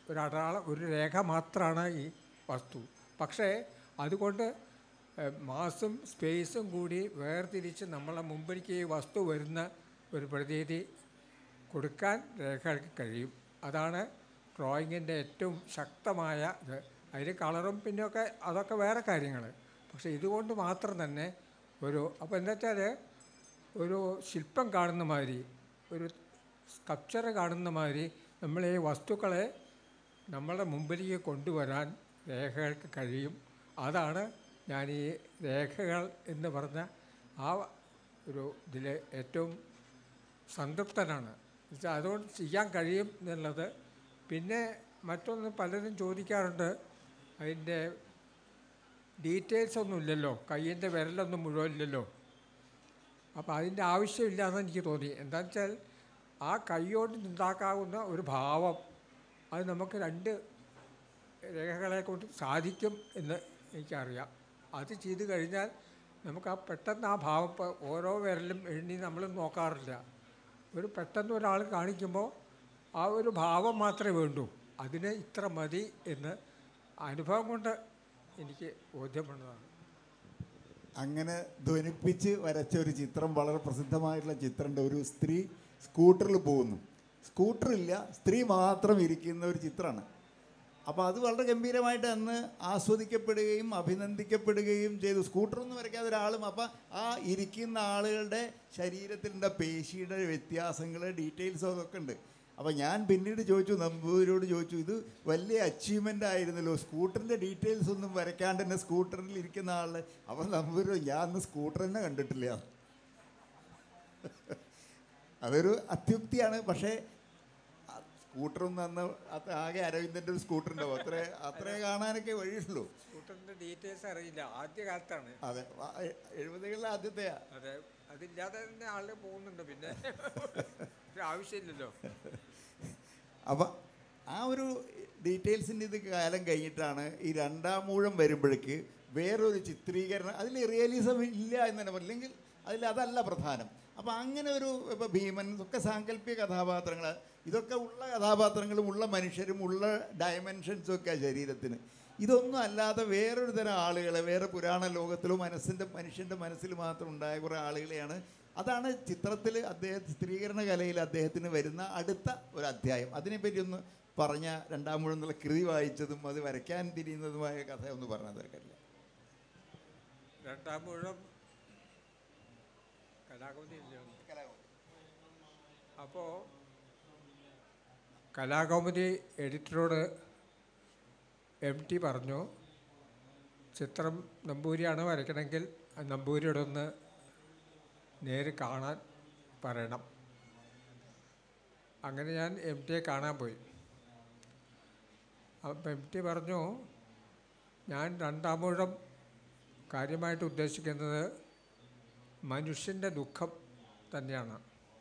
ഒരു അടയാളം ഒരു രേഖ മാത്രമാണ് ഈ വസ്തു പക്ഷേ അതുകൊണ്ട് ഏഹ്, മാസും സ്പേസും കൂടി വേർതിരിച്ച് നമ്മളെ മുമ്പിലേക്ക് ഈ വസ്തു വരുന്ന ഒരു പ്രതീതി കൊടുക്കാൻ രേഖകൾക്ക് കഴിയും അതാണ് ഡ്രോയിങ്ങിൻ്റെ ഏറ്റവും ശക്തമായ ഇത് അതിൽ കളറും പിന്നെയൊക്കെ അതൊക്കെ വേറെ കാര്യങ്ങൾ പക്ഷേ ഇതുകൊണ്ട് മാത്രം തന്നെ ഒരു അപ്പോൾ എന്താ വെച്ചാൽ ഒരു ശില്പം കാണുന്ന മാതിരി ഒരു സ്കൾപ്ചർ കാണുന്ന മാതിരി നമ്മൾ ഈ വസ്തുക്കളെ നമ്മളുടെ മുമ്പിലേക്ക് കൊണ്ടുവരാൻ രേഖകൾക്ക് കഴിയും അതാണ് ഞാൻ ഈ രേഖകൾ എന്ന് പറഞ്ഞ ആ ഒരു ഇതിൽ ഏറ്റവും സംതൃപ്തനാണ് എന്നുവെച്ചാൽ അതുകൊണ്ട് ചെയ്യാൻ കഴിയും എന്നുള്ളത് പിന്നെ മറ്റൊന്ന് പലരും ചോദിക്കാറുണ്ട് അതിൻ്റെ ഡീറ്റെയിൽസ് ഒന്നും ഇല്ലല്ലോ കയ്യിൻ്റെ വിരലൊന്നും മുഴുവൻ ഇല്ലല്ലോ അപ്പോൾ അതിൻ്റെ ആവശ്യമില്ലാന്ന് എനിക്ക് തോന്നി എന്താണെന്ന് വെച്ചാൽ ആ കൈയോട് ഉണ്ടാക്കാവുന്ന ഒരു ഭാവം അത് നമുക്ക് രണ്ട് രേഖകളെ കൊണ്ട് സാധിക്കും എന്ന് എനിക്കറിയാം അത് ചെയ്ത് കഴിഞ്ഞാൽ നമുക്ക് ആ പെട്ടെന്ന് ആ ഭാവം ഇപ്പോൾ ഓരോ വിരലും എണ്ണി നമ്മൾ നോക്കാറില്ല ഒരു പെട്ടെന്ന് ഒരാൾ കാണിക്കുമ്പോൾ ആ ഒരു ഭാവം മാത്രമേ വേണ്ടൂ അതിന് ഇത്ര മതി എന്ന് അനുഭവം കൊണ്ട് എനിക്ക് ബോധ്യപ്പെടുന്നതാണ് അങ്ങനെ ധ്വനിപ്പിച്ച് വരച്ച ഒരു ചിത്രം വളരെ പ്രസിദ്ധമായിട്ടുള്ള ചിത്രമുണ്ട് ഒരു സ്ത്രീ സ്കൂട്ടറിൽ പോകുന്നു സ്കൂട്ടറില്ല സ്ത്രീ മാത്രം ഇരിക്കുന്ന ഒരു ചിത്രമാണ് അപ്പോൾ അത് വളരെ ഗംഭീരമായിട്ട് അന്ന് ആസ്വദിക്കപ്പെടുകയും അഭിനന്ദിക്കപ്പെടുകയും ചെയ്തു സ്കൂട്ടറൊന്നും വരയ്ക്കാതെ ഒരാളും അപ്പം ആ ഇരിക്കുന്ന ആളുകളുടെ ശരീരത്തിൻ്റെ പേശിയുടെ വ്യത്യാസങ്ങൾ ഡീറ്റെയിൽസും അതൊക്കെ ഉണ്ട് അപ്പോൾ ഞാൻ പിന്നീട് ചോദിച്ചു നമ്പൂതിരോട് ചോദിച്ചു ഇത് വലിയ അച്ചീവ്മെൻ്റ് ആയിരുന്നല്ലോ സ്കൂട്ടറിൻ്റെ ഡീറ്റെയിൽസ് ഒന്നും വരയ്ക്കാണ്ട് തന്നെ സ്കൂട്ടറിൽ ഇരിക്കുന്ന ആളെ അപ്പം നമ്പൂതിരോ ഞാൻ അന്ന് സ്കൂട്ടർ തന്നെ കണ്ടിട്ടില്ല അതൊരു അത്യുക്തിയാണ് പക്ഷേ സ്കൂട്ടറൊന്നും അന്ന് അത് ആകെ അരവിന്ദൻ്റെ ഒരു സ്കൂട്ടർ ഉണ്ടാവും അത്രേ അത്രേ കാണാനൊക്കെ വഴിയുള്ളൂ സ്കൂട്ടറിൻ്റെ ഡീറ്റെയിൽസ് അറിയില്ല ആദ്യ കാലത്താണ് അതെ ആ, എ- എഴുപതുകളിലെ ആദ്യത്തെയാ അതെ അതില്ലാതെ തന്നെ ആളുകൾ പോകുന്നുണ്ട് പിന്നെ ഒരു ആവശ്യമില്ലല്ലോ അപ്പം ആ ഒരു ഡീറ്റെയിൽസിൻ്റെ ഇത് കാലം കഴിഞ്ഞിട്ടാണ് ഈ രണ്ടാം മൂഴം വരുമ്പോഴേക്ക് വേറൊരു ചിത്രീകരണം അതിൽ റിയലിസം ഇല്ല എന്ന് തന്നെ പറയും. അല്ലെങ്കിൽ അതിൽ അതല്ല പ്രധാനം അപ്പോൾ അങ്ങനെ ഒരു ഇപ്പോൾ ഭീമൻ ഒക്കെ സാങ്കല്പിക കഥാപാത്രങ്ങൾ ഇതൊക്കെ ഉള്ള കഥാപാത്രങ്ങളും ഉള്ള മനുഷ്യരും ഉള്ള ഡയമെൻഷൻസും ഒക്കെ ശരീരത്തിന് ഇതൊന്നും അല്ലാതെ വേറൊരു തരം ആളുകളെ വേറെ പുരാണ ലോകത്തിലോ മനസ്സിൻ്റെ മനുഷ്യൻ്റെ മനസ്സിൽ മാത്രം ഉണ്ടായ കുറേ ആളുകളെയാണ് അതാണ് ചിത്രത്തിൽ അദ്ദേഹം ചിത്രീകരണ കലയിൽ അദ്ദേഹത്തിന് വരുന്ന അടുത്ത ഒരു അധ്യായം അതിനെപ്പറ്റി ഒന്ന് പറഞ്ഞ രണ്ടാം മുഴുവൻ എന്നുള്ള കൃതി വായിച്ചതും അത് വരയ്ക്കാൻ തിരിയുന്നതുമായ കഥ ഒന്ന് പറഞ്ഞാൽ തീർക്കില്ല രണ്ടാം മുഴം കലാകൗമുദി ഇല്ലേ ഒന്ന്? അപ്പോൾ കലാകൗമുദി എഡിറ്ററോട് എം ടി പറഞ്ഞു ചിത്രം നമ്പൂരിയാണ് വരയ്ക്കണമെങ്കിൽ ആ നമ്പൂരിയോടൊന്ന് നേര് കാണാൻ പറയണം അങ്ങനെ ഞാൻ എം ടിയെ കാണാൻ പോയി അപ്പം എം ടി പറഞ്ഞു ഞാൻ രണ്ടാം മുഴം കാര്യമായിട്ട് ഉദ്ദേശിക്കുന്നത് മനുഷ്യൻ്റെ ദുഃഖം തന്നെയാണ്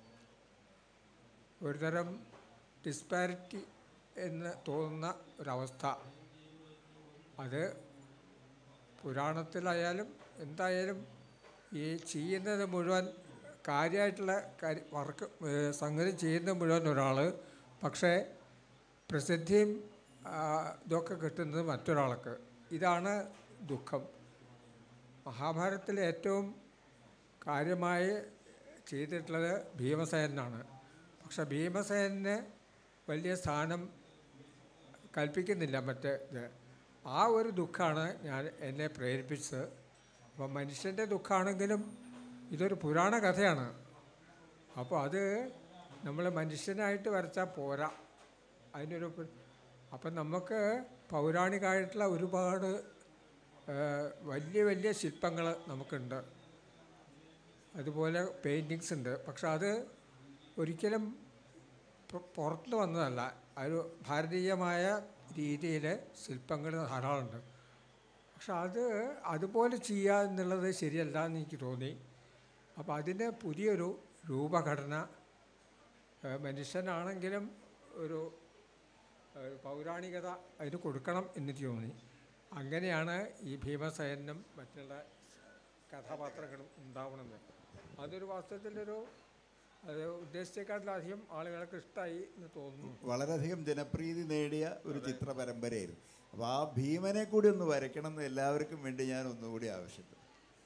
ഒരുതരം ഡിസ്പാരിറ്റി എന്ന് തോന്നുന്ന ഒരവസ്ഥ അത് പുരാണത്തിലായാലും എന്തായാലും ഈ ചെയ്യുന്നത് മുഴുവൻ കാര്യമായിട്ടുള്ള കാര്യം വർക്ക് ഏഹ് സംഗതി ചെയ്യുന്നത് മുഴുവൻ ഒരാൾ പക്ഷേ പ്രസിദ്ധിയും ആ, ഇതൊക്കെ കിട്ടുന്നത് മറ്റൊരാൾക്ക് ഇതാണ് ദുഃഖം മഹാഭാരതത്തിലെ ഏറ്റവും കാര്യമായി ചെയ്തിട്ടുള്ളത് ഭീമസേനാണ് പക്ഷെ ഭീമസേനെ വലിയ സ്ഥാനം കൽപ്പിക്കുന്നില്ല മറ്റേ ഇത് ആ ഒരു ദുഃഖമാണ് ഞാൻ എന്നെ പ്രേരിപ്പിച്ചത് അപ്പം മനുഷ്യൻ്റെ ദുഃഖമാണെങ്കിലും ഇതൊരു പുരാണ കഥയാണ് അപ്പോൾ അത് നമ്മൾ മനുഷ്യനായിട്ട് വരച്ചാൽ പോരാ അതിനൊരു പ്- അപ്പം നമുക്ക് പൗരാണികമായിട്ടുള്ള ഒരുപാട് ആ, വലിയ വലിയ ശില്പങ്ങൾ നമുക്കുണ്ട് അതുപോലെ പെയിൻറ്റിങ്സ് ഉണ്ട് പക്ഷെ അത് ഒരിക്കലും പു- പുറത്ത് വന്നതല്ല ഒരു ഭാരതീയമായ രീതിയിൽ ശില്പങ്ങൾ ധാരാളമുണ്ട് പക്ഷെ അത് അതുപോലെ ചെയ്യുക എന്നുള്ളത് ശരിയല്ല എന്ന് എനിക്ക് തോന്നി അപ്പോൾ അതിന് പുതിയൊരു രൂപഘടന ഏഹ് മനുഷ്യനാണെങ്കിലും ഒരു ഒരു പൗരാണികത അതിന് കൊടുക്കണം എന്ന് തോന്നി അങ്ങനെയാണ് ഈ ഭീമസേനും മറ്റുള്ള കഥാപാത്രങ്ങളും ഉണ്ടാവണമെന്ന് അതൊരു വാസ്തവത്തിലൊരു അത് ഉദ്ദേശിച്ചേക്കാട്ടിലധികം ആളുകൾക്ക് ഇഷ്ടമായി എന്ന് തോന്നുന്നു വളരെയധികം ജനപ്രീതി നേടിയ ഒരു ചിത്ര പരമ്പരയായിരുന്നു അപ്പോൾ ആ ഭീമനെ കൂടി ഒന്ന് വരയ്ക്കണം എന്ന് എല്ലാവർക്കും വേണ്ടി ഞാൻ ഒന്നുകൂടി ആവശ്യപ്പെട്ടു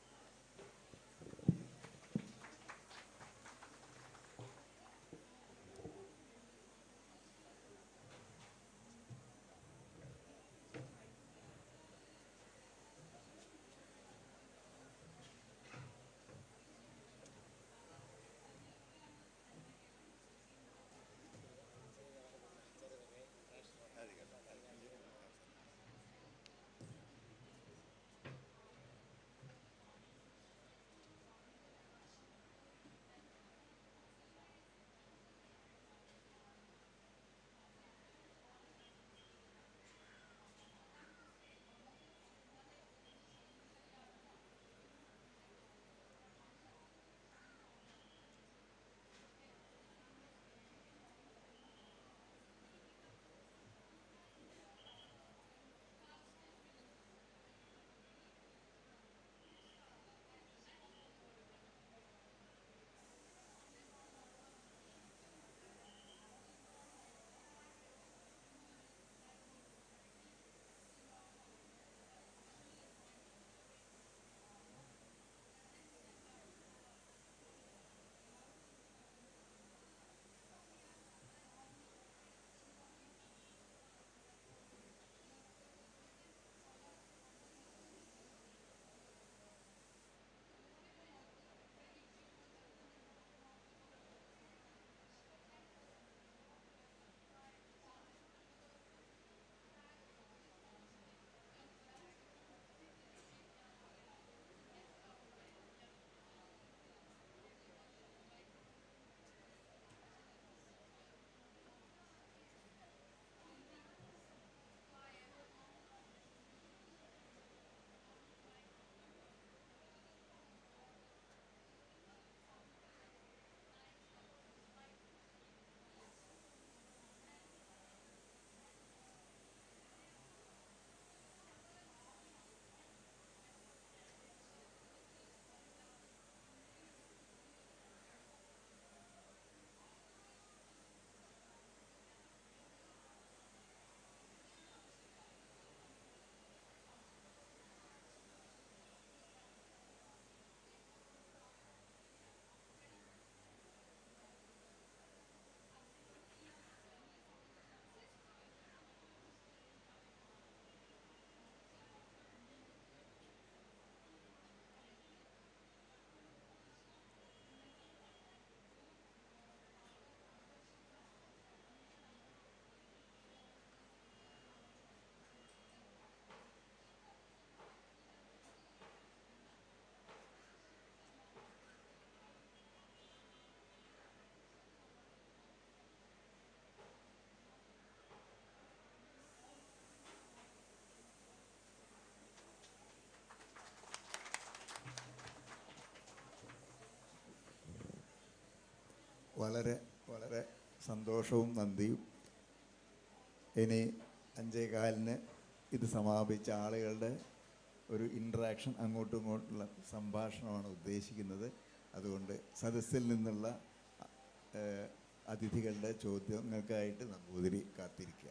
വളരെ വളരെ സന്തോഷവും നന്ദിയും ഇനി അഞ്ചേ കാലിന് ഇത് സമാപിച്ച ആളുകളുടെ ഒരു ഇൻട്രാക്ഷൻ അങ്ങോട്ടും ഇങ്ങോട്ടുള്ള സംഭാഷണമാണ് ഉദ്ദേശിക്കുന്നത് അതുകൊണ്ട് സദസ്സിൽ നിന്നുള്ള ഏഹ്, അതിഥികളുടെ ചോദ്യങ്ങൾക്കായിട്ട് നമ്പൂതിരി കാത്തിരിക്കുക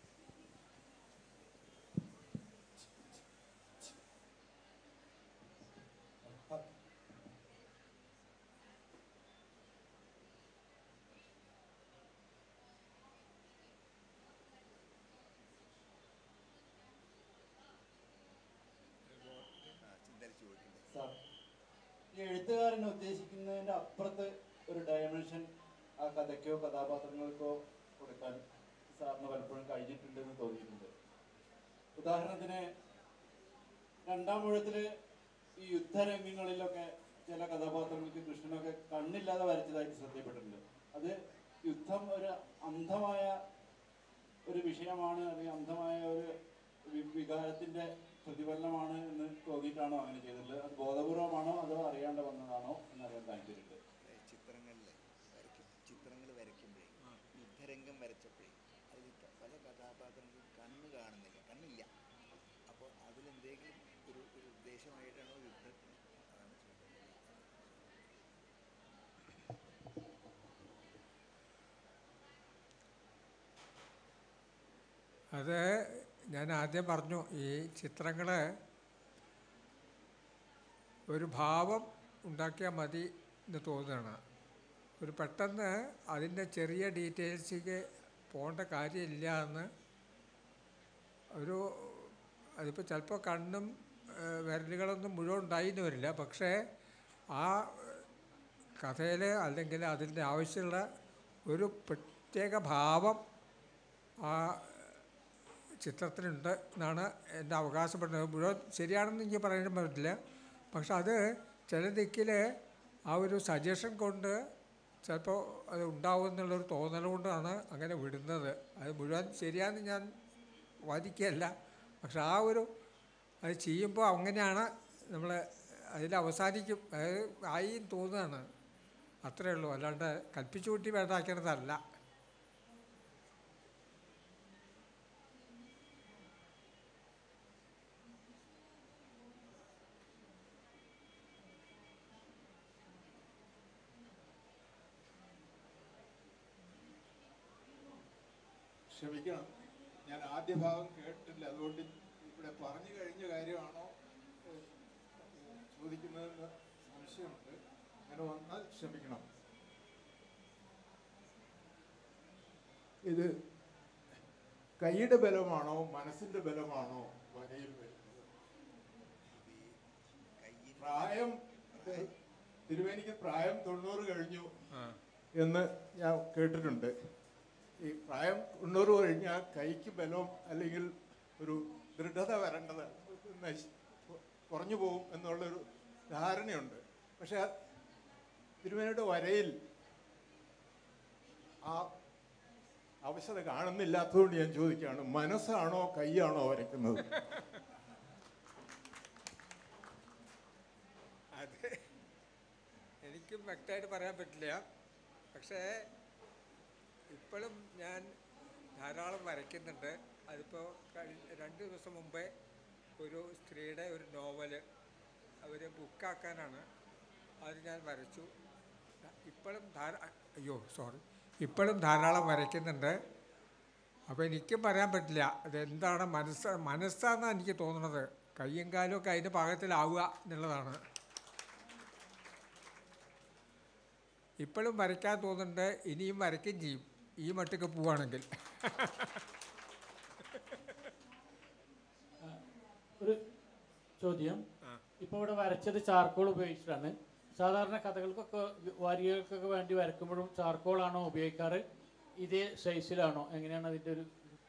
സാർ ഈ എഴുത്തുകാരൻ ഉദ്ദേശിക്കുന്നതിന്റെ അപ്പുറത്ത് ഒരു ഡയമെൻഷൻ ആ കഥയ്ക്കോ കഥാപാത്രങ്ങൾക്കോ കൊടുക്കാൻ സാറിന് പലപ്പോഴും കഴിഞ്ഞിട്ടുണ്ടെന്ന് തോന്നിയിട്ടുണ്ട് ഉദാഹരണത്തിന് രണ്ടാം മുഴത്തില് ഈ യുദ്ധരംഗങ്ങളിലൊക്കെ ചില കഥാപാത്രങ്ങൾക്ക് കൃഷ്ണനൊക്കെ കണ്ണില്ലാതെ വരച്ചതായിട്ട് ശ്രദ്ധയപ്പെട്ടിട്ടുണ്ട് അത് യുദ്ധം ഒരു അന്ധമായ ഒരു വിഷയമാണ് അല്ലെങ്കിൽ അന്ധമായ ഒരു വി- വികാരത്തിന്റെ പ്രതിഫലനമാണ് എന്ന് തോന്നിയിട്ടാണോ അങ്ങനെ ചെയ്തത് അത് ബോധപൂർവമാണോ അതോ അറിയാണ്ട് വന്നതാണോ എന്നറിയാൻ താല്പര്യമുണ്ട് ചിത്രങ്ങളിൽ വരയ്ക്കും ചിത്രങ്ങൾ വരയ്ക്കുമ്പോഴേ യുദ്ധരംഗം വരച്ചപ്പോഴേ അതിൽ ക- പല കഥാപാത്രങ്ങൾക്കും കണ്ണ് കാണുന്നില്ല കണ്ണില്ല അപ്പോൾ അതിലെന്തെങ്കിലും ഒരു ഒരു ഉദ്ദേശമായിട്ടാണോ യുദ്ധത്തിന് അതാണ് ചോദിക്കുന്നത്. അത് ഞാൻ ആദ്യം പറഞ്ഞു ഈ ചിത്രങ്ങൾ ഒരു ഭാവം ഉണ്ടാക്കിയാൽ മതി എന്ന് തോന്നുകയാണ് ഒരു പെട്ടെന്ന് അതിൻ്റെ ചെറിയ ഡീറ്റെയിൽസിലേക്ക് പോകേണ്ട കാര്യമില്ല എന്ന് ഒരു അതിപ്പോൾ ചിലപ്പോൾ കണ്ണും ഏഹ്, വിരലുകളൊന്നും മുഴുവൻ ഉണ്ടായിന്ന് വരില്ല പക്ഷേ ആ കഥയിൽ അല്ലെങ്കിൽ അതിൻ്റെ ആവശ്യമുള്ള ഒരു പ്രത്യേക ഭാവം ആ ചിത്രത്തിനുണ്ട് എന്നാണ് എൻ്റെ അവകാശപ്പെടുന്നത് മുഴുവൻ ശരിയാണെന്ന് എനിക്ക് പറയാൻ പറ്റില്ല പക്ഷെ അത് ചില ദിക്കിൽ ആ ഒരു സജഷൻ കൊണ്ട് ചിലപ്പോൾ അത് ഉണ്ടാവും എന്നുള്ളൊരു തോന്നൽ കൊണ്ടാണ് അങ്ങനെ വിടുന്നത് അത് മുഴുവൻ ശരിയാണെന്ന് ഞാൻ വാദിക്കുകയല്ല പക്ഷെ ആ ഒരു അത് ചെയ്യുമ്പോൾ അങ്ങനെയാണ് നമ്മൾ അതിൽ അവസാനിക്കും അത് ആയി എന്ന് തോന്നുകയാണ് അത്രയേ ഉള്ളൂ അല്ലാണ്ട് കൽപ്പിച്ചു കൂട്ടി വേണ്ടാക്കണതല്ല ക്ഷമിക്കണം ഞാൻ ആദ്യ ഭാഗം കേട്ടില്ല അതുകൊണ്ട് ഇവിടെ പറഞ്ഞു കഴിഞ്ഞ കാര്യമാണോ ഏഹ്, ഏഹ്, ചോദിക്കുന്നതെന്ന് സംശയമുണ്ട് അങ്ങനെ വന്നാൽ ക്ഷമിക്കണം ഇത് കൈയുടെ ബലമാണോ മനസ്സിന്റെ ബലമാണോ വരയിൽ വരുന്നത് പ്രായം തിരുവേനിക്ക് പ്രായം തൊണ്ണൂറ് കഴിഞ്ഞു എന്ന് ഞാൻ കേട്ടിട്ടുണ്ട് ഈ പ്രായം തൊണ്ണൂറ് കഴിഞ്ഞാൽ കൈക്ക് ബലം അല്ലെങ്കിൽ ഒരു ദൃഢത വരേണ്ടത് നശി കുറഞ്ഞു പോകും എന്നുള്ളൊരു ധാരണയുണ്ട് പക്ഷെ ആ തിരുമേനയുടെ വരയിൽ ആ അവശത കാണുന്നില്ലാത്തതുകൊണ്ട് ഞാൻ ചോദിക്കുകയാണ് മനസ്സാണോ കൈയാണോ വരയ്ക്കുന്നത് അത് എനിക്കും വ്യക്തമായിട്ട് പറയാൻ പറ്റില്ല പക്ഷേ ഇപ്പോഴും ഞാൻ ധാരാളം വരയ്ക്കുന്നുണ്ട് അതിപ്പോൾ കഴിഞ്ഞ രണ്ട് ദിവസം മുമ്പേ ഒരു സ്ത്രീയുടെ ഒരു നോവല് അവർ ബുക്കാക്കാനാണ് അത് ഞാൻ വരച്ചു ഇപ്പോഴും ധാരാ അയ്യോ സോറി ഇപ്പോഴും ധാരാളം വരയ്ക്കുന്നുണ്ട് അപ്പോൾ എനിക്കും പറയാൻ പറ്റില്ല അതെന്താണ് മനസ്സ് മനസ്സാണെന്നാണ് എനിക്ക് തോന്നുന്നത് കയ്യും കാലും ഒക്കെ അതിൻ്റെ പാകത്തിലാവുക എന്നുള്ളതാണ് ഇപ്പോഴും വരയ്ക്കാൻ തോന്നുന്നുണ്ട് ഇനിയും വരയ്ക്കുകയും ചെയ്യും ഈ മട്ടിക്ക് പോവുകയാണെങ്കിൽ ഒരു ചോദ്യം ഇപ്പോൾ ഇവിടെ വരച്ചത് ചാർക്കോൾ ഉപയോഗിച്ചിട്ടാണ് സാധാരണ കഥകൾക്കൊക്കെ വാരികൾക്കൊക്കെ വേണ്ടി വരക്കുമ്പോഴും ചാർക്കോളാണോ ഉപയോഗിക്കാറ് ഇതേ സൈസിലാണോ എങ്ങനെയാണ് അതിൻ്റെ ഒരു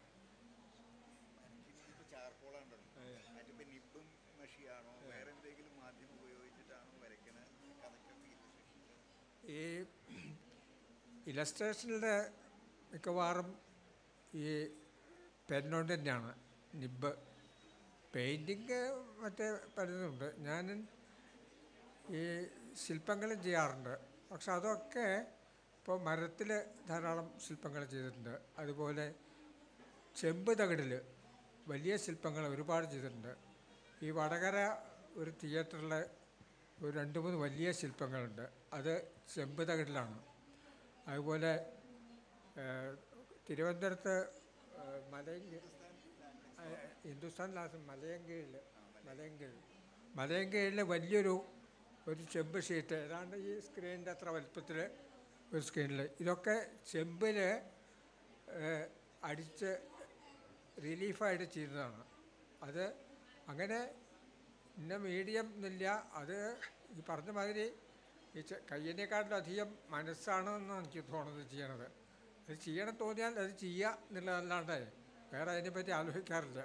ചാർക്കോളാണ്ടല്ലോ നിബും മഷിയാണോ വേറെ എന്തെങ്കിലും മാധ്യമം ഉപയോഗിച്ചിട്ടാണോ വരയ്ക്കുന്നത് കഥയ്ക്കൊക്കെ ഈ ഇലസ്ട്രേഷനിലെ മിക്കവാറും ഈ പെന്നോണ്ട് തന്നെയാണ് നിബ് പെയിൻറ്റിങ് മറ്റേ പലതുണ്ട് ഞാൻ ഈ ശില്പങ്ങളും ചെയ്യാറുണ്ട് പക്ഷെ അതൊക്കെ ഇപ്പോൾ മരത്തിൽ ധാരാളം ശില്പങ്ങൾ ചെയ്തിട്ടുണ്ട് അതുപോലെ ചെമ്പ് തകിടിൽ വലിയ ശില്പങ്ങൾ ഒരുപാട് ചെയ്തിട്ടുണ്ട് ഈ വടകര ഒരു തിയേറ്ററിൽ ഒരു രണ്ട് മൂന്ന് വലിയ ശില്പങ്ങളുണ്ട് അത് ചെമ്പ് തകിടിലാണ് അതുപോലെ ഏഹ്, തിരുവനന്തപുരത്ത് ഏഹ്, മലയങ്കി ഏഹ്, ഹിന്ദുസ്ഥാൻ ലാസം മലയങ്കീഴിൽ മലയങ്കീഴ് മലയങ്കീഴിൽ വലിയൊരു ഒരു ചെമ്പ് ഷീറ്റ് ഏതാണ്ട് ഈ സ്ക്രീനിൻ്റെ അത്ര വലുപ്പത്തിൽ ഒരു സ്ക്രീനിൽ ഇതൊക്കെ ചെമ്പിൽ ഏഹ്, അടിച്ച് റിലീഫായിട്ട് ചെയ്യുന്നതാണ് അത് അങ്ങനെ ഇന്ന മീഡിയം എന്നില്ല അത് ഈ പറഞ്ഞ മാതിരി ഈ ചെ- കയ്യിനേക്കാട്ടിലും അധികം മനസ്സാണെന്ന് എനിക്ക് തോന്നുന്നത് ചെയ്യണത് അത് ചെയ്യണം തോന്നിയാൽ അത് ചെയ്യുക എന്നുള്ളതല്ലാണ്ട് വേറെ അതിനെപ്പറ്റി ആലോചിക്കാറില്ല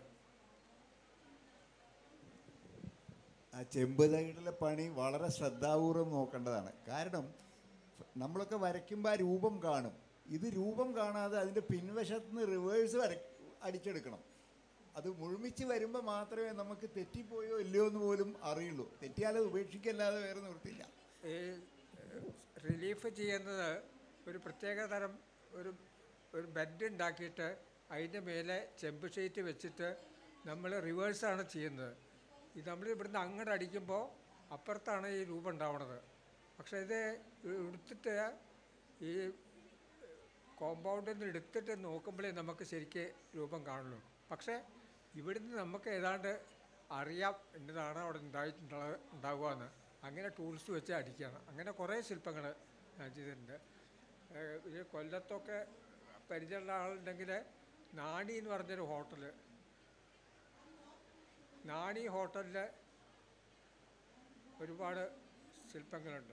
ആ ചെമ്പ് തകിടിലെ പണി വളരെ ശ്രദ്ധാപൂർവം നോക്കേണ്ടതാണ് കാരണം നമ്മളൊക്കെ വരയ്ക്കുമ്പോൾ ആ രൂപം കാണും ഇത് രൂപം കാണാതെ അതിൻ്റെ പിൻവശത്ത് നിന്ന് റിവേഴ്സ് വര അടിച്ചെടുക്കണം അത് മുഴുമിച്ച് വരുമ്പോൾ മാത്രമേ നമുക്ക് തെറ്റിപ്പോയോ ഇല്ലയോ എന്ന് പോലും അറിയുള്ളൂ തെറ്റിയാലത് ഉപേക്ഷിക്കല്ലാതെ വേറെ നിവൃത്തില്ല ഈ റിലീഫ് ചെയ്യുന്നത് ഒരു പ്രത്യേക തരം ഒരു ഒരു ബെഡ് ഉണ്ടാക്കിയിട്ട് അതിൻ്റെ മേലെ ചെമ്പ് ഷീറ്റ് വെച്ചിട്ട് നമ്മൾ റിവേഴ്സാണ് ചെയ്യുന്നത് ഇത് നമ്മൾ ഇവിടുന്ന് അങ്ങോട്ട് അടിക്കുമ്പോൾ അപ്പുറത്താണ് ഈ രൂപം ഉണ്ടാവുന്നത് പക്ഷേ ഇത് എടുത്തിട്ട് ഈ കോമ്പൗണ്ടിൽ നിന്ന് എടുത്തിട്ട് നോക്കുമ്പോഴേ നമുക്ക് ശരിക്ക് രൂപം കാണുള്ളൂ പക്ഷേ ഇവിടുന്ന് നമുക്ക് ഏതാണ്ട് അറിയാം എന്നതാണ് അവിടെ ഉണ്ടായിട്ടുള്ളത് ഉണ്ടാവുക എന്ന് അങ്ങനെ ടൂറിസ്റ്റ് വെച്ച് അടിക്കുകയാണ് അങ്ങനെ കുറേ ശില്പങ്ങൾ ഞാൻ ചെയ്തിട്ടുണ്ട് ഏഹ് ഇത് കൊല്ലത്തൊക്കെ പരിചയമുള്ള ആളുണ്ടെങ്കിൽ നാണി എന്ന് പറഞ്ഞൊരു ഹോട്ടൽ നാണി ഹോട്ടലിൽ ഒരുപാട് ശില്പങ്ങളുണ്ട്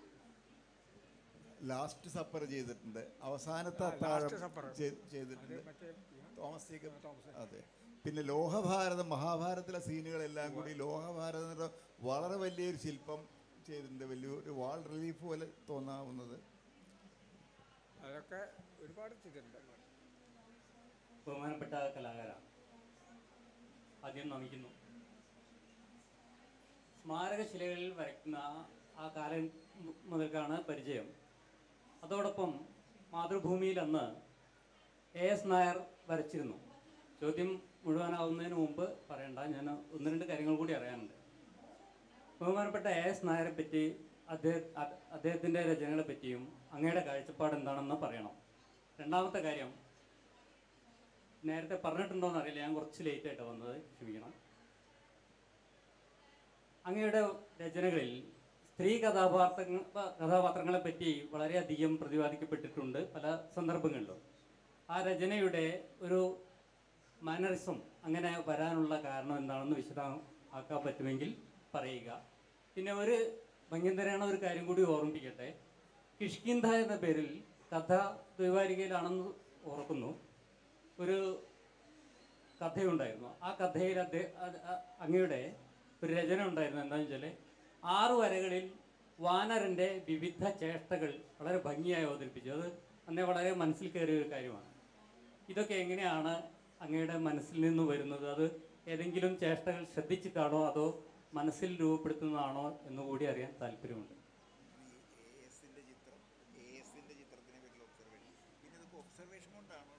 ലാസ്റ്റ് സപ്പർ ചെയ്തിട്ടുണ്ട് അവസാനത്തെ ആ, അത്താഴം Last Supper. ചെയ്- അത് ചെയ്തിട്ടുണ്ട് മറ്റേ തോമസ് ജേക്കബ് തോമസ്. അതെ പിന്നെ ലോഹഭാരതം മഹാഭാരതത്തിലെ സീനുകളെല്ലാം കൂടി ലോഹഭാരതം എന്നുള്ള വളരെ വലിയൊരു ശില്പം ചെയ്തിട്ടുണ്ട് വലിയൊരു വാൾ റിലീഫ് പോലെ തോന്നാവുന്നത് അതൊക്കെ ഒരുപാട് ചെയ്തിട്ടുണ്ട് ബഹുമാനപ്പെട്ട കലാകാര ആദ്യം നമിക്കുന്നു സ്മാരകശിലകളിൽ വരയ്ക്കുന്ന ആ- ആ കാലം മു- മുതൽക്കാണ് പരിചയം അതോടൊപ്പം മാതൃഭൂമിയിൽ അന്ന് എ എസ് നായർ വരച്ചിരുന്നു ചോദ്യം മുഴുവനാവുന്നതിന് മുമ്പ് പറയണ്ട ഞാൻ ഒന്ന് രണ്ട് കാര്യങ്ങൾ കൂടി അറിയാനുണ്ട് ബഹുമാനപ്പെട്ട എ എസ് നായരെ പറ്റി അദ്ദേഹം അദ്ദേഹത്തിൻ്റെ രചനകളെ പറ്റിയും അങ്ങയുടെ കാഴ്ചപ്പാട് എന്താണെന്ന് പറയണം രണ്ടാമത്തെ കാര്യം നേരത്തെ പറഞ്ഞിട്ടുണ്ടോന്ന് അറിയില്ല ഞാൻ കുറച്ച് ലേറ്റ് ആയിട്ട് വന്നത് ക്ഷമിക്കണം അങ്ങയുടെ രചനകളിൽ സ്ത്രീ കഥാപാത്രങ്ങൾ കഥാപാത്രങ്ങളെ പറ്റി വളരെയധികം പ്രതിപാദിക്കപ്പെട്ടിട്ടുണ്ട് പല സന്ദർഭങ്ങളിലും ആ രചനയുടെ ഒരു മാനറിസം അങ്ങനെ വരാനുള്ള കാരണം എന്താണെന്ന് വിശദമാക്കാൻ പറ്റുമെങ്കിൽ പറയുക പിന്നെ ഒരു ഭംഗ്യന്തരാണ് ഒരു കാര്യം കൂടി ഓർമ്മിപ്പിക്കട്ടെ കിഷ്കിന്ധ എന്ന പേരിൽ കഥ ദ്വൈവാരികയിലാണെന്ന് ഓർക്കുന്നു ഒരു കഥയുണ്ടായിരുന്നു ആ കഥയിൽ അദ്ദേഹം അങ്ങയുടെ ഒരു രചന ഉണ്ടായിരുന്നു എന്താണെന്ന് വെച്ചാൽ ആറു വരകളിൽ വാനരൻ്റെ വിവിധ ചേഷ്ടകൾ വളരെ ഭംഗിയായി അവതരിപ്പിച്ചു അത് അന്നേ വളരെ മനസ്സിൽ കയറിയ ഒരു കാര്യമാണ് ഇതൊക്കെ എങ്ങനെയാണ് അങ്ങയുടെ മനസ്സിൽ നിന്ന് വരുന്നത് അത് ഏതെങ്കിലും ചേഷ്ടകൾ ശ്രദ്ധിച്ചിട്ടാണോ അതോ മനസ്സിൽ രൂപപ്പെടുത്തുന്നതാണോ എന്നുകൂടി അറിയാൻ താല്പര്യമുണ്ട് എ എസിന്റെ ചിത്രം എ എസിന്റെ ചിത്രത്തിനെ പറ്റിയുള്ള ഒബ്സർവേഷൻ പിന്നെ ഇതൊക്കെ ഒബ്സർവേഷൻ കൊണ്ടാണോ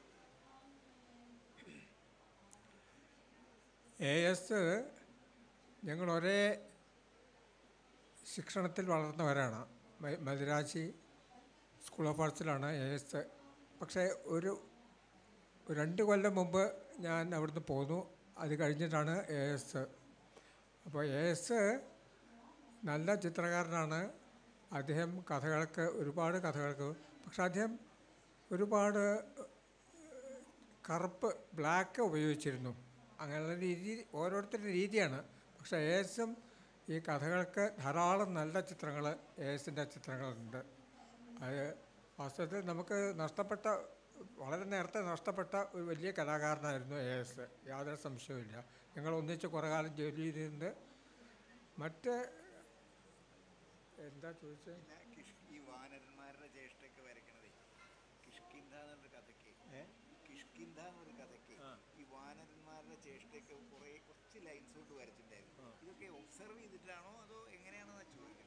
എ എസ് ഞങ്ങൾ ഒരേ ശിക്ഷണത്തിൽ വളർന്നവരാണ് മ- മദിരാശി സ്കൂൾ ഓഫ് ആർട്സിലാണ് എ എസ് പക്ഷേ ഒരു രണ്ട് കൊല്ലം മുമ്പ് ഞാൻ അവിടുന്ന് പോന്നു അത് കഴിഞ്ഞിട്ടാണ് എ എസ് അപ്പോൾ എ എസ് നല്ല ചിത്രകാരനാണ് അദ്ദേഹം കഥകൾക്ക് ഒരുപാട് കഥകൾക്ക് പക്ഷെ അദ്ദേഹം ഒരുപാട് കറുപ്പ് ബ്ലാക്ക് ഉപയോഗിച്ചിരുന്നു അങ്ങനെയുള്ള രീതി ഓരോരുത്തരുടെ രീതിയാണ് പക്ഷേ എസും ഈ കഥകൾക്ക് ധാരാളം നല്ല ചിത്രങ്ങൾ എസിൻ്റെ ചിത്രങ്ങളുണ്ട് അത് വാസ്തവത്തിൽ നമുക്ക് നഷ്ടപ്പെട്ട വളരെ നേരത്തെ നഷ്ടപ്പെട്ട ഒരു വലിയ കലാകാരനായിരുന്നു എ എസ് യാതൊരു സംശയവുമില്ല ഞങ്ങൾ ഒന്നിച്ച് കുറേ കാലം ജോലി ചെയ്തിട്ടുണ്ട് മറ്റ് എന്താ ചോദിച്ചത് പിന്നെ കിഷ് ഈ വാനരന്മാരുടെ ജ്യേഷ്ഠയൊക്കെ വരയ്ക്കണതേ കിഷ്കിന്ധ എന്നൊരു കഥയ്ക്ക് കിഷ്കിന്ധ എന്നൊരു കഥയ്ക്ക് ഈ വാനരന്മാരുടെ ചേഷ്ടയൊക്കെ കുറേ കുറച്ച് ലൈൻസ് കൊണ്ട് വരച്ചിട്ടുണ്ടായിരുന്നു ഇതൊക്കെ ഒബ്സർവ് ചെയ്തിട്ടാണോ അതോ എങ്ങനെയാണെന്നാ ചോദിക്കുന്നത്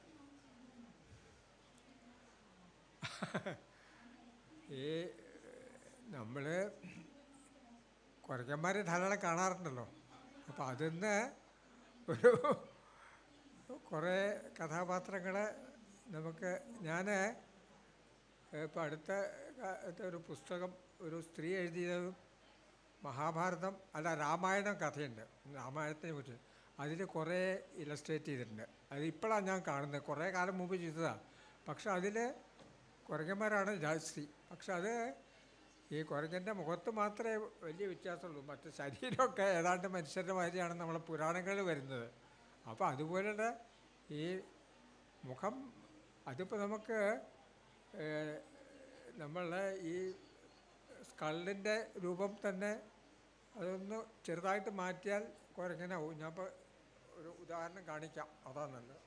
ഈ നമ്മൾ കുരങ്ങന്മാരെ ധാരാളം കാണാറുണ്ടല്ലോ അപ്പോൾ അതിന്ന് ഒരു കുറേ കഥാപാത്രങ്ങൾ നമുക്ക് ഞാൻ ഇപ്പം അടുത്ത കാലത്തെ ഒരു പുസ്തകം ഒരു സ്ത്രീ എഴുതിയത് മഹാഭാരതം അല്ല രാമായണം കഥയുണ്ട് രാമായണത്തിനെ കുറിച്ച് അതിൽ കുറേ ഇലസ്ട്രേറ്റ് ചെയ്തിട്ടുണ്ട് അത് ഇപ്പോഴാണ് ഞാൻ കാണുന്നത് കുറേ കാലം മുമ്പ് ചെയ്തതാണ് പക്ഷെ അതിൽ കുരങ്ങന്മാരാണ് രാജശ്രീ പക്ഷെ അത് ഈ കുരങ്ങൻ്റെ മുഖത്ത് മാത്രമേ വലിയ വ്യത്യാസമുള്ളൂ മറ്റ് ശരീരമൊക്കെ ഏതാണ്ട് മനുഷ്യരുടെ മാതിരിയാണ് നമ്മളെ പുരാണങ്ങളിൽ വരുന്നത് അപ്പോൾ അതുപോലുള്ള ഈ മുഖം അതിപ്പോൾ നമുക്ക് ഏഹ്, നമ്മളുടെ ഈ സ്കള്ളിൻ്റെ രൂപം തന്നെ അതൊന്ന് ചെറുതായിട്ട് മാറ്റിയാൽ കുരങ്ങനാവും ഞാൻ ഇപ്പോൾ ഒരു ഉദാഹരണം കാണിക്കാം അതാണ് നല്ലത്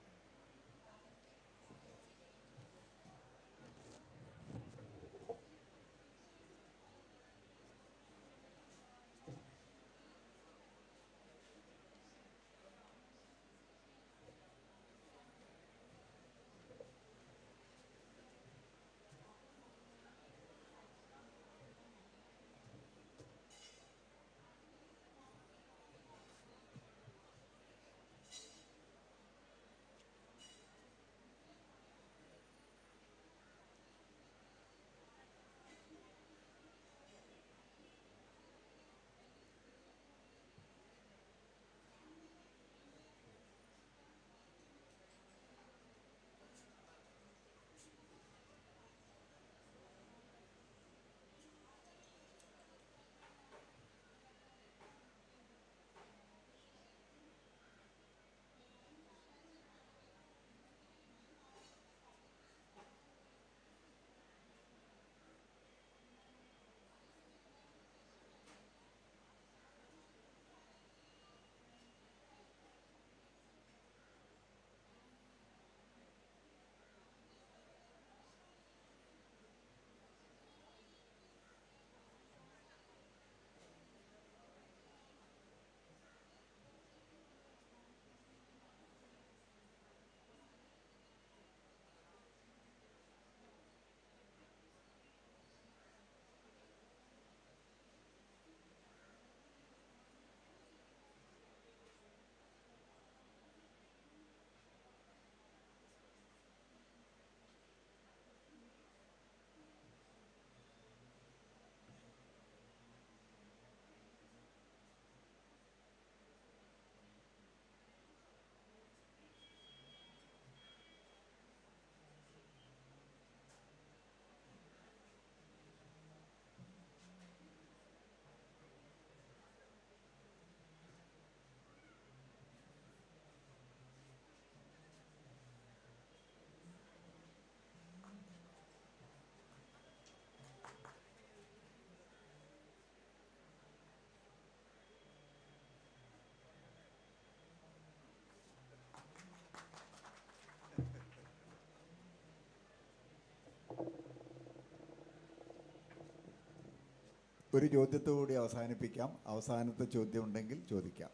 ഒരു ചോദ്യത്തോടുകൂടി അവസാനിപ്പിക്കാം അവസാനത്തെ ചോദ്യം ഉണ്ടെങ്കിൽ ചോദിക്കാം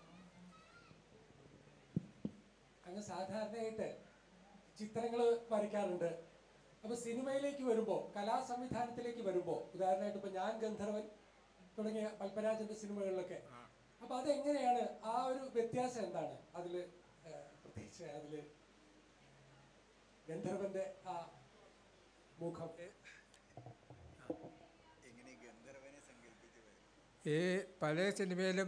അങ്ങ് സാധാരണയായിട്ട് ചിത്രങ്ങൾ വരയ്ക്കാറുണ്ട് അപ്പോൾ സിനിമയിലേക്ക് വരുമ്പോൾ കലാ സംവിധാനത്തിലേക്ക് വരുമ്പോൾ ഉദാഹരണമായിട്ട് ഇപ്പോൾ ഞാൻ ഗന്ധർവൻ തുടങ്ങിയ പത്മരാജന്റെ സിനിമകളിലൊക്കെ അപ്പോൾ അതെങ്ങനെയാണ് ആ ഒരു വ്യത്യാസം എന്താണ് അതിൽ പ്രത്യേകിച്ച് അതിൽ ഗന്ധർവന്റെ ആ മുഖം ഈ പല സിനിമയിലും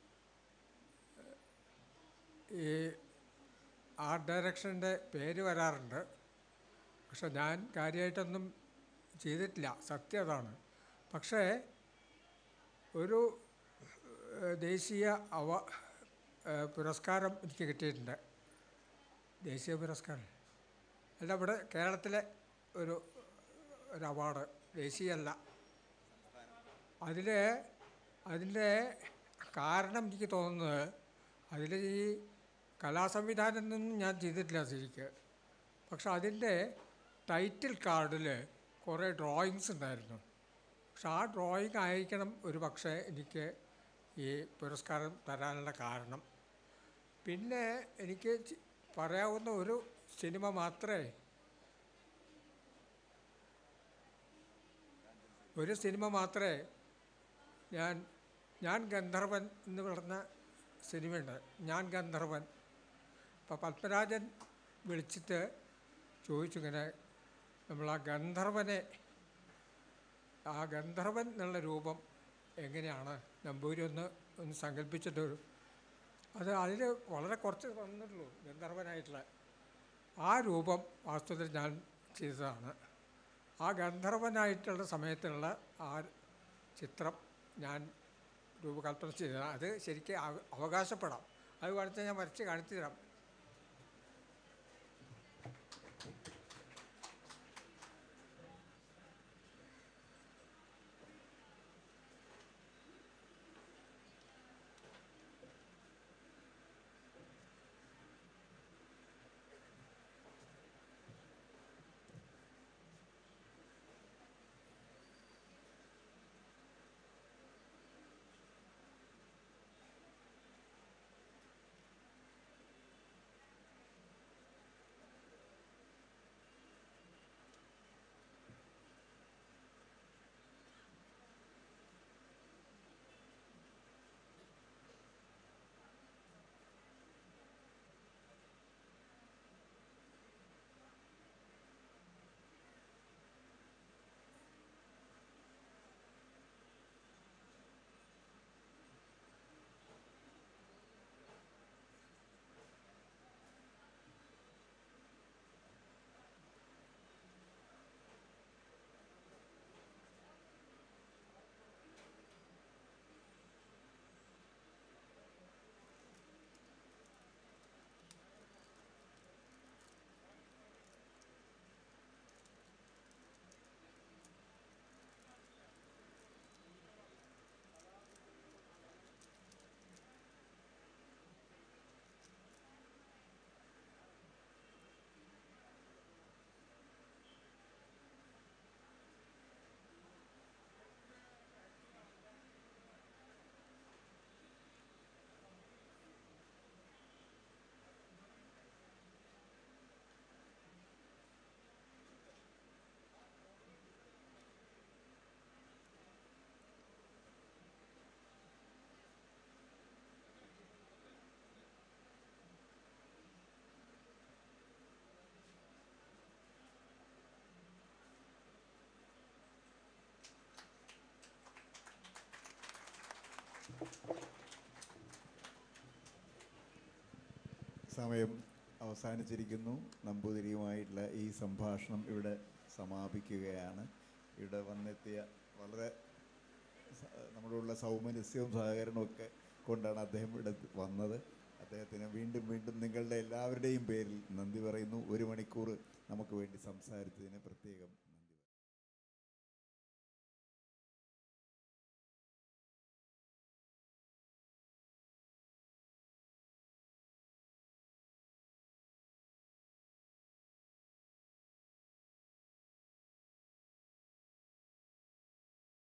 ഈ ആർട്ട് ഡയറക്ഷൻ്റെ പേര് വരാറുണ്ട് പക്ഷെ ഞാൻ കാര്യമായിട്ടൊന്നും ചെയ്തിട്ടില്ല സത്യം അതാണ് പക്ഷേ ഒരു ഏഹ്, ദേശീയ അവ ഏഹ്, പുരസ്കാരം എനിക്ക് കിട്ടിയിട്ടുണ്ട് ദേശീയ പുരസ്കാരം അല്ല ഇവിടെ കേരളത്തിലെ ഒരു ഒരു അവാർഡ് ദേശീയമല്ല അതിൽ അതിൻ്റെ കാരണം എനിക്ക് തോന്നുന്നത് അതിൽ ഈ കലാസംവിധാനമൊന്നും ഞാൻ ചെയ്തിട്ടില്ല ശരിക്ക് പക്ഷെ അതിൻ്റെ ടൈറ്റിൽ കാർഡിൽ കുറേ ഡ്രോയിങ്സ് ഉണ്ടായിരുന്നു പക്ഷെ ആ ഡ്രോയിങ് ആയിരിക്കണം ഒരു പക്ഷേ എനിക്ക് ഈ പുരസ്കാരം തരാനുള്ള കാരണം പിന്നെ എനിക്ക് ചി- പറയാവുന്ന ഒരു സിനിമ മാത്രമേ ഒരു സിനിമ മാത്രമേ ഞാൻ ഞാൻ ഗന്ധർവൻ എന്ന് പറഞ്ഞ സിനിമയുണ്ട് ഞാൻ ഗന്ധർവൻ അപ്പോൾ പത്മരാജൻ വിളിച്ചിട്ട് ചോദിച്ചു ഇങ്ങനെ നമ്മൾ ആ ഗന്ധർവനെ ആ ഗന്ധർവൻ എന്നുള്ള രൂപം എങ്ങനെയാണ് നമ്പൂരി ഒന്ന് ഒന്ന് സങ്കല്പിച്ചിട്ട് ഒരു- അത് അതിൽ വളരെ കുറച്ച് തന്നിട്ടുള്ളൂ ഗന്ധർവനായിട്ടുള്ള ആ രൂപം വാസ്തവത്തിൽ ഞാൻ ചെയ്തതാണ് ആ ഗന്ധർവനായിട്ടുള്ള സമയത്തുള്ള ആ ചിത്രം ഞാൻ രൂപകൽപ്പന ചെയ്തതാണ് അത് ശരിക്കും അവ- അവകാശപ്പെടാം അത് കാണിച്ചാൽ ഞാൻ വരച്ച് കാണിച്ചു തരാം സമയം അവസാനിച്ചിരിക്കുന്നു നമ്പൂതിരിയുമായിട്ടുള്ള ഈ സംഭാഷണം ഇവിടെ സമാപിക്കുകയാണ് ഇവിടെ വന്നെത്തിയ വളരെ സ- നമ്മളോടുള്ള സൗമനസ്യവും സഹകരണവും ഒക്കെ കൊണ്ടാണ് അദ്ദേഹം ഇവിടെ വന്നത് അദ്ദേഹത്തിന് വീണ്ടും വീണ്ടും നിങ്ങളുടെ എല്ലാവരുടെയും പേരിൽ നന്ദി പറയുന്നു ഒരു മണിക്കൂർ നമുക്ക് വേണ്ടി സംസാരിച്ചതിന് പ്രത്യേകം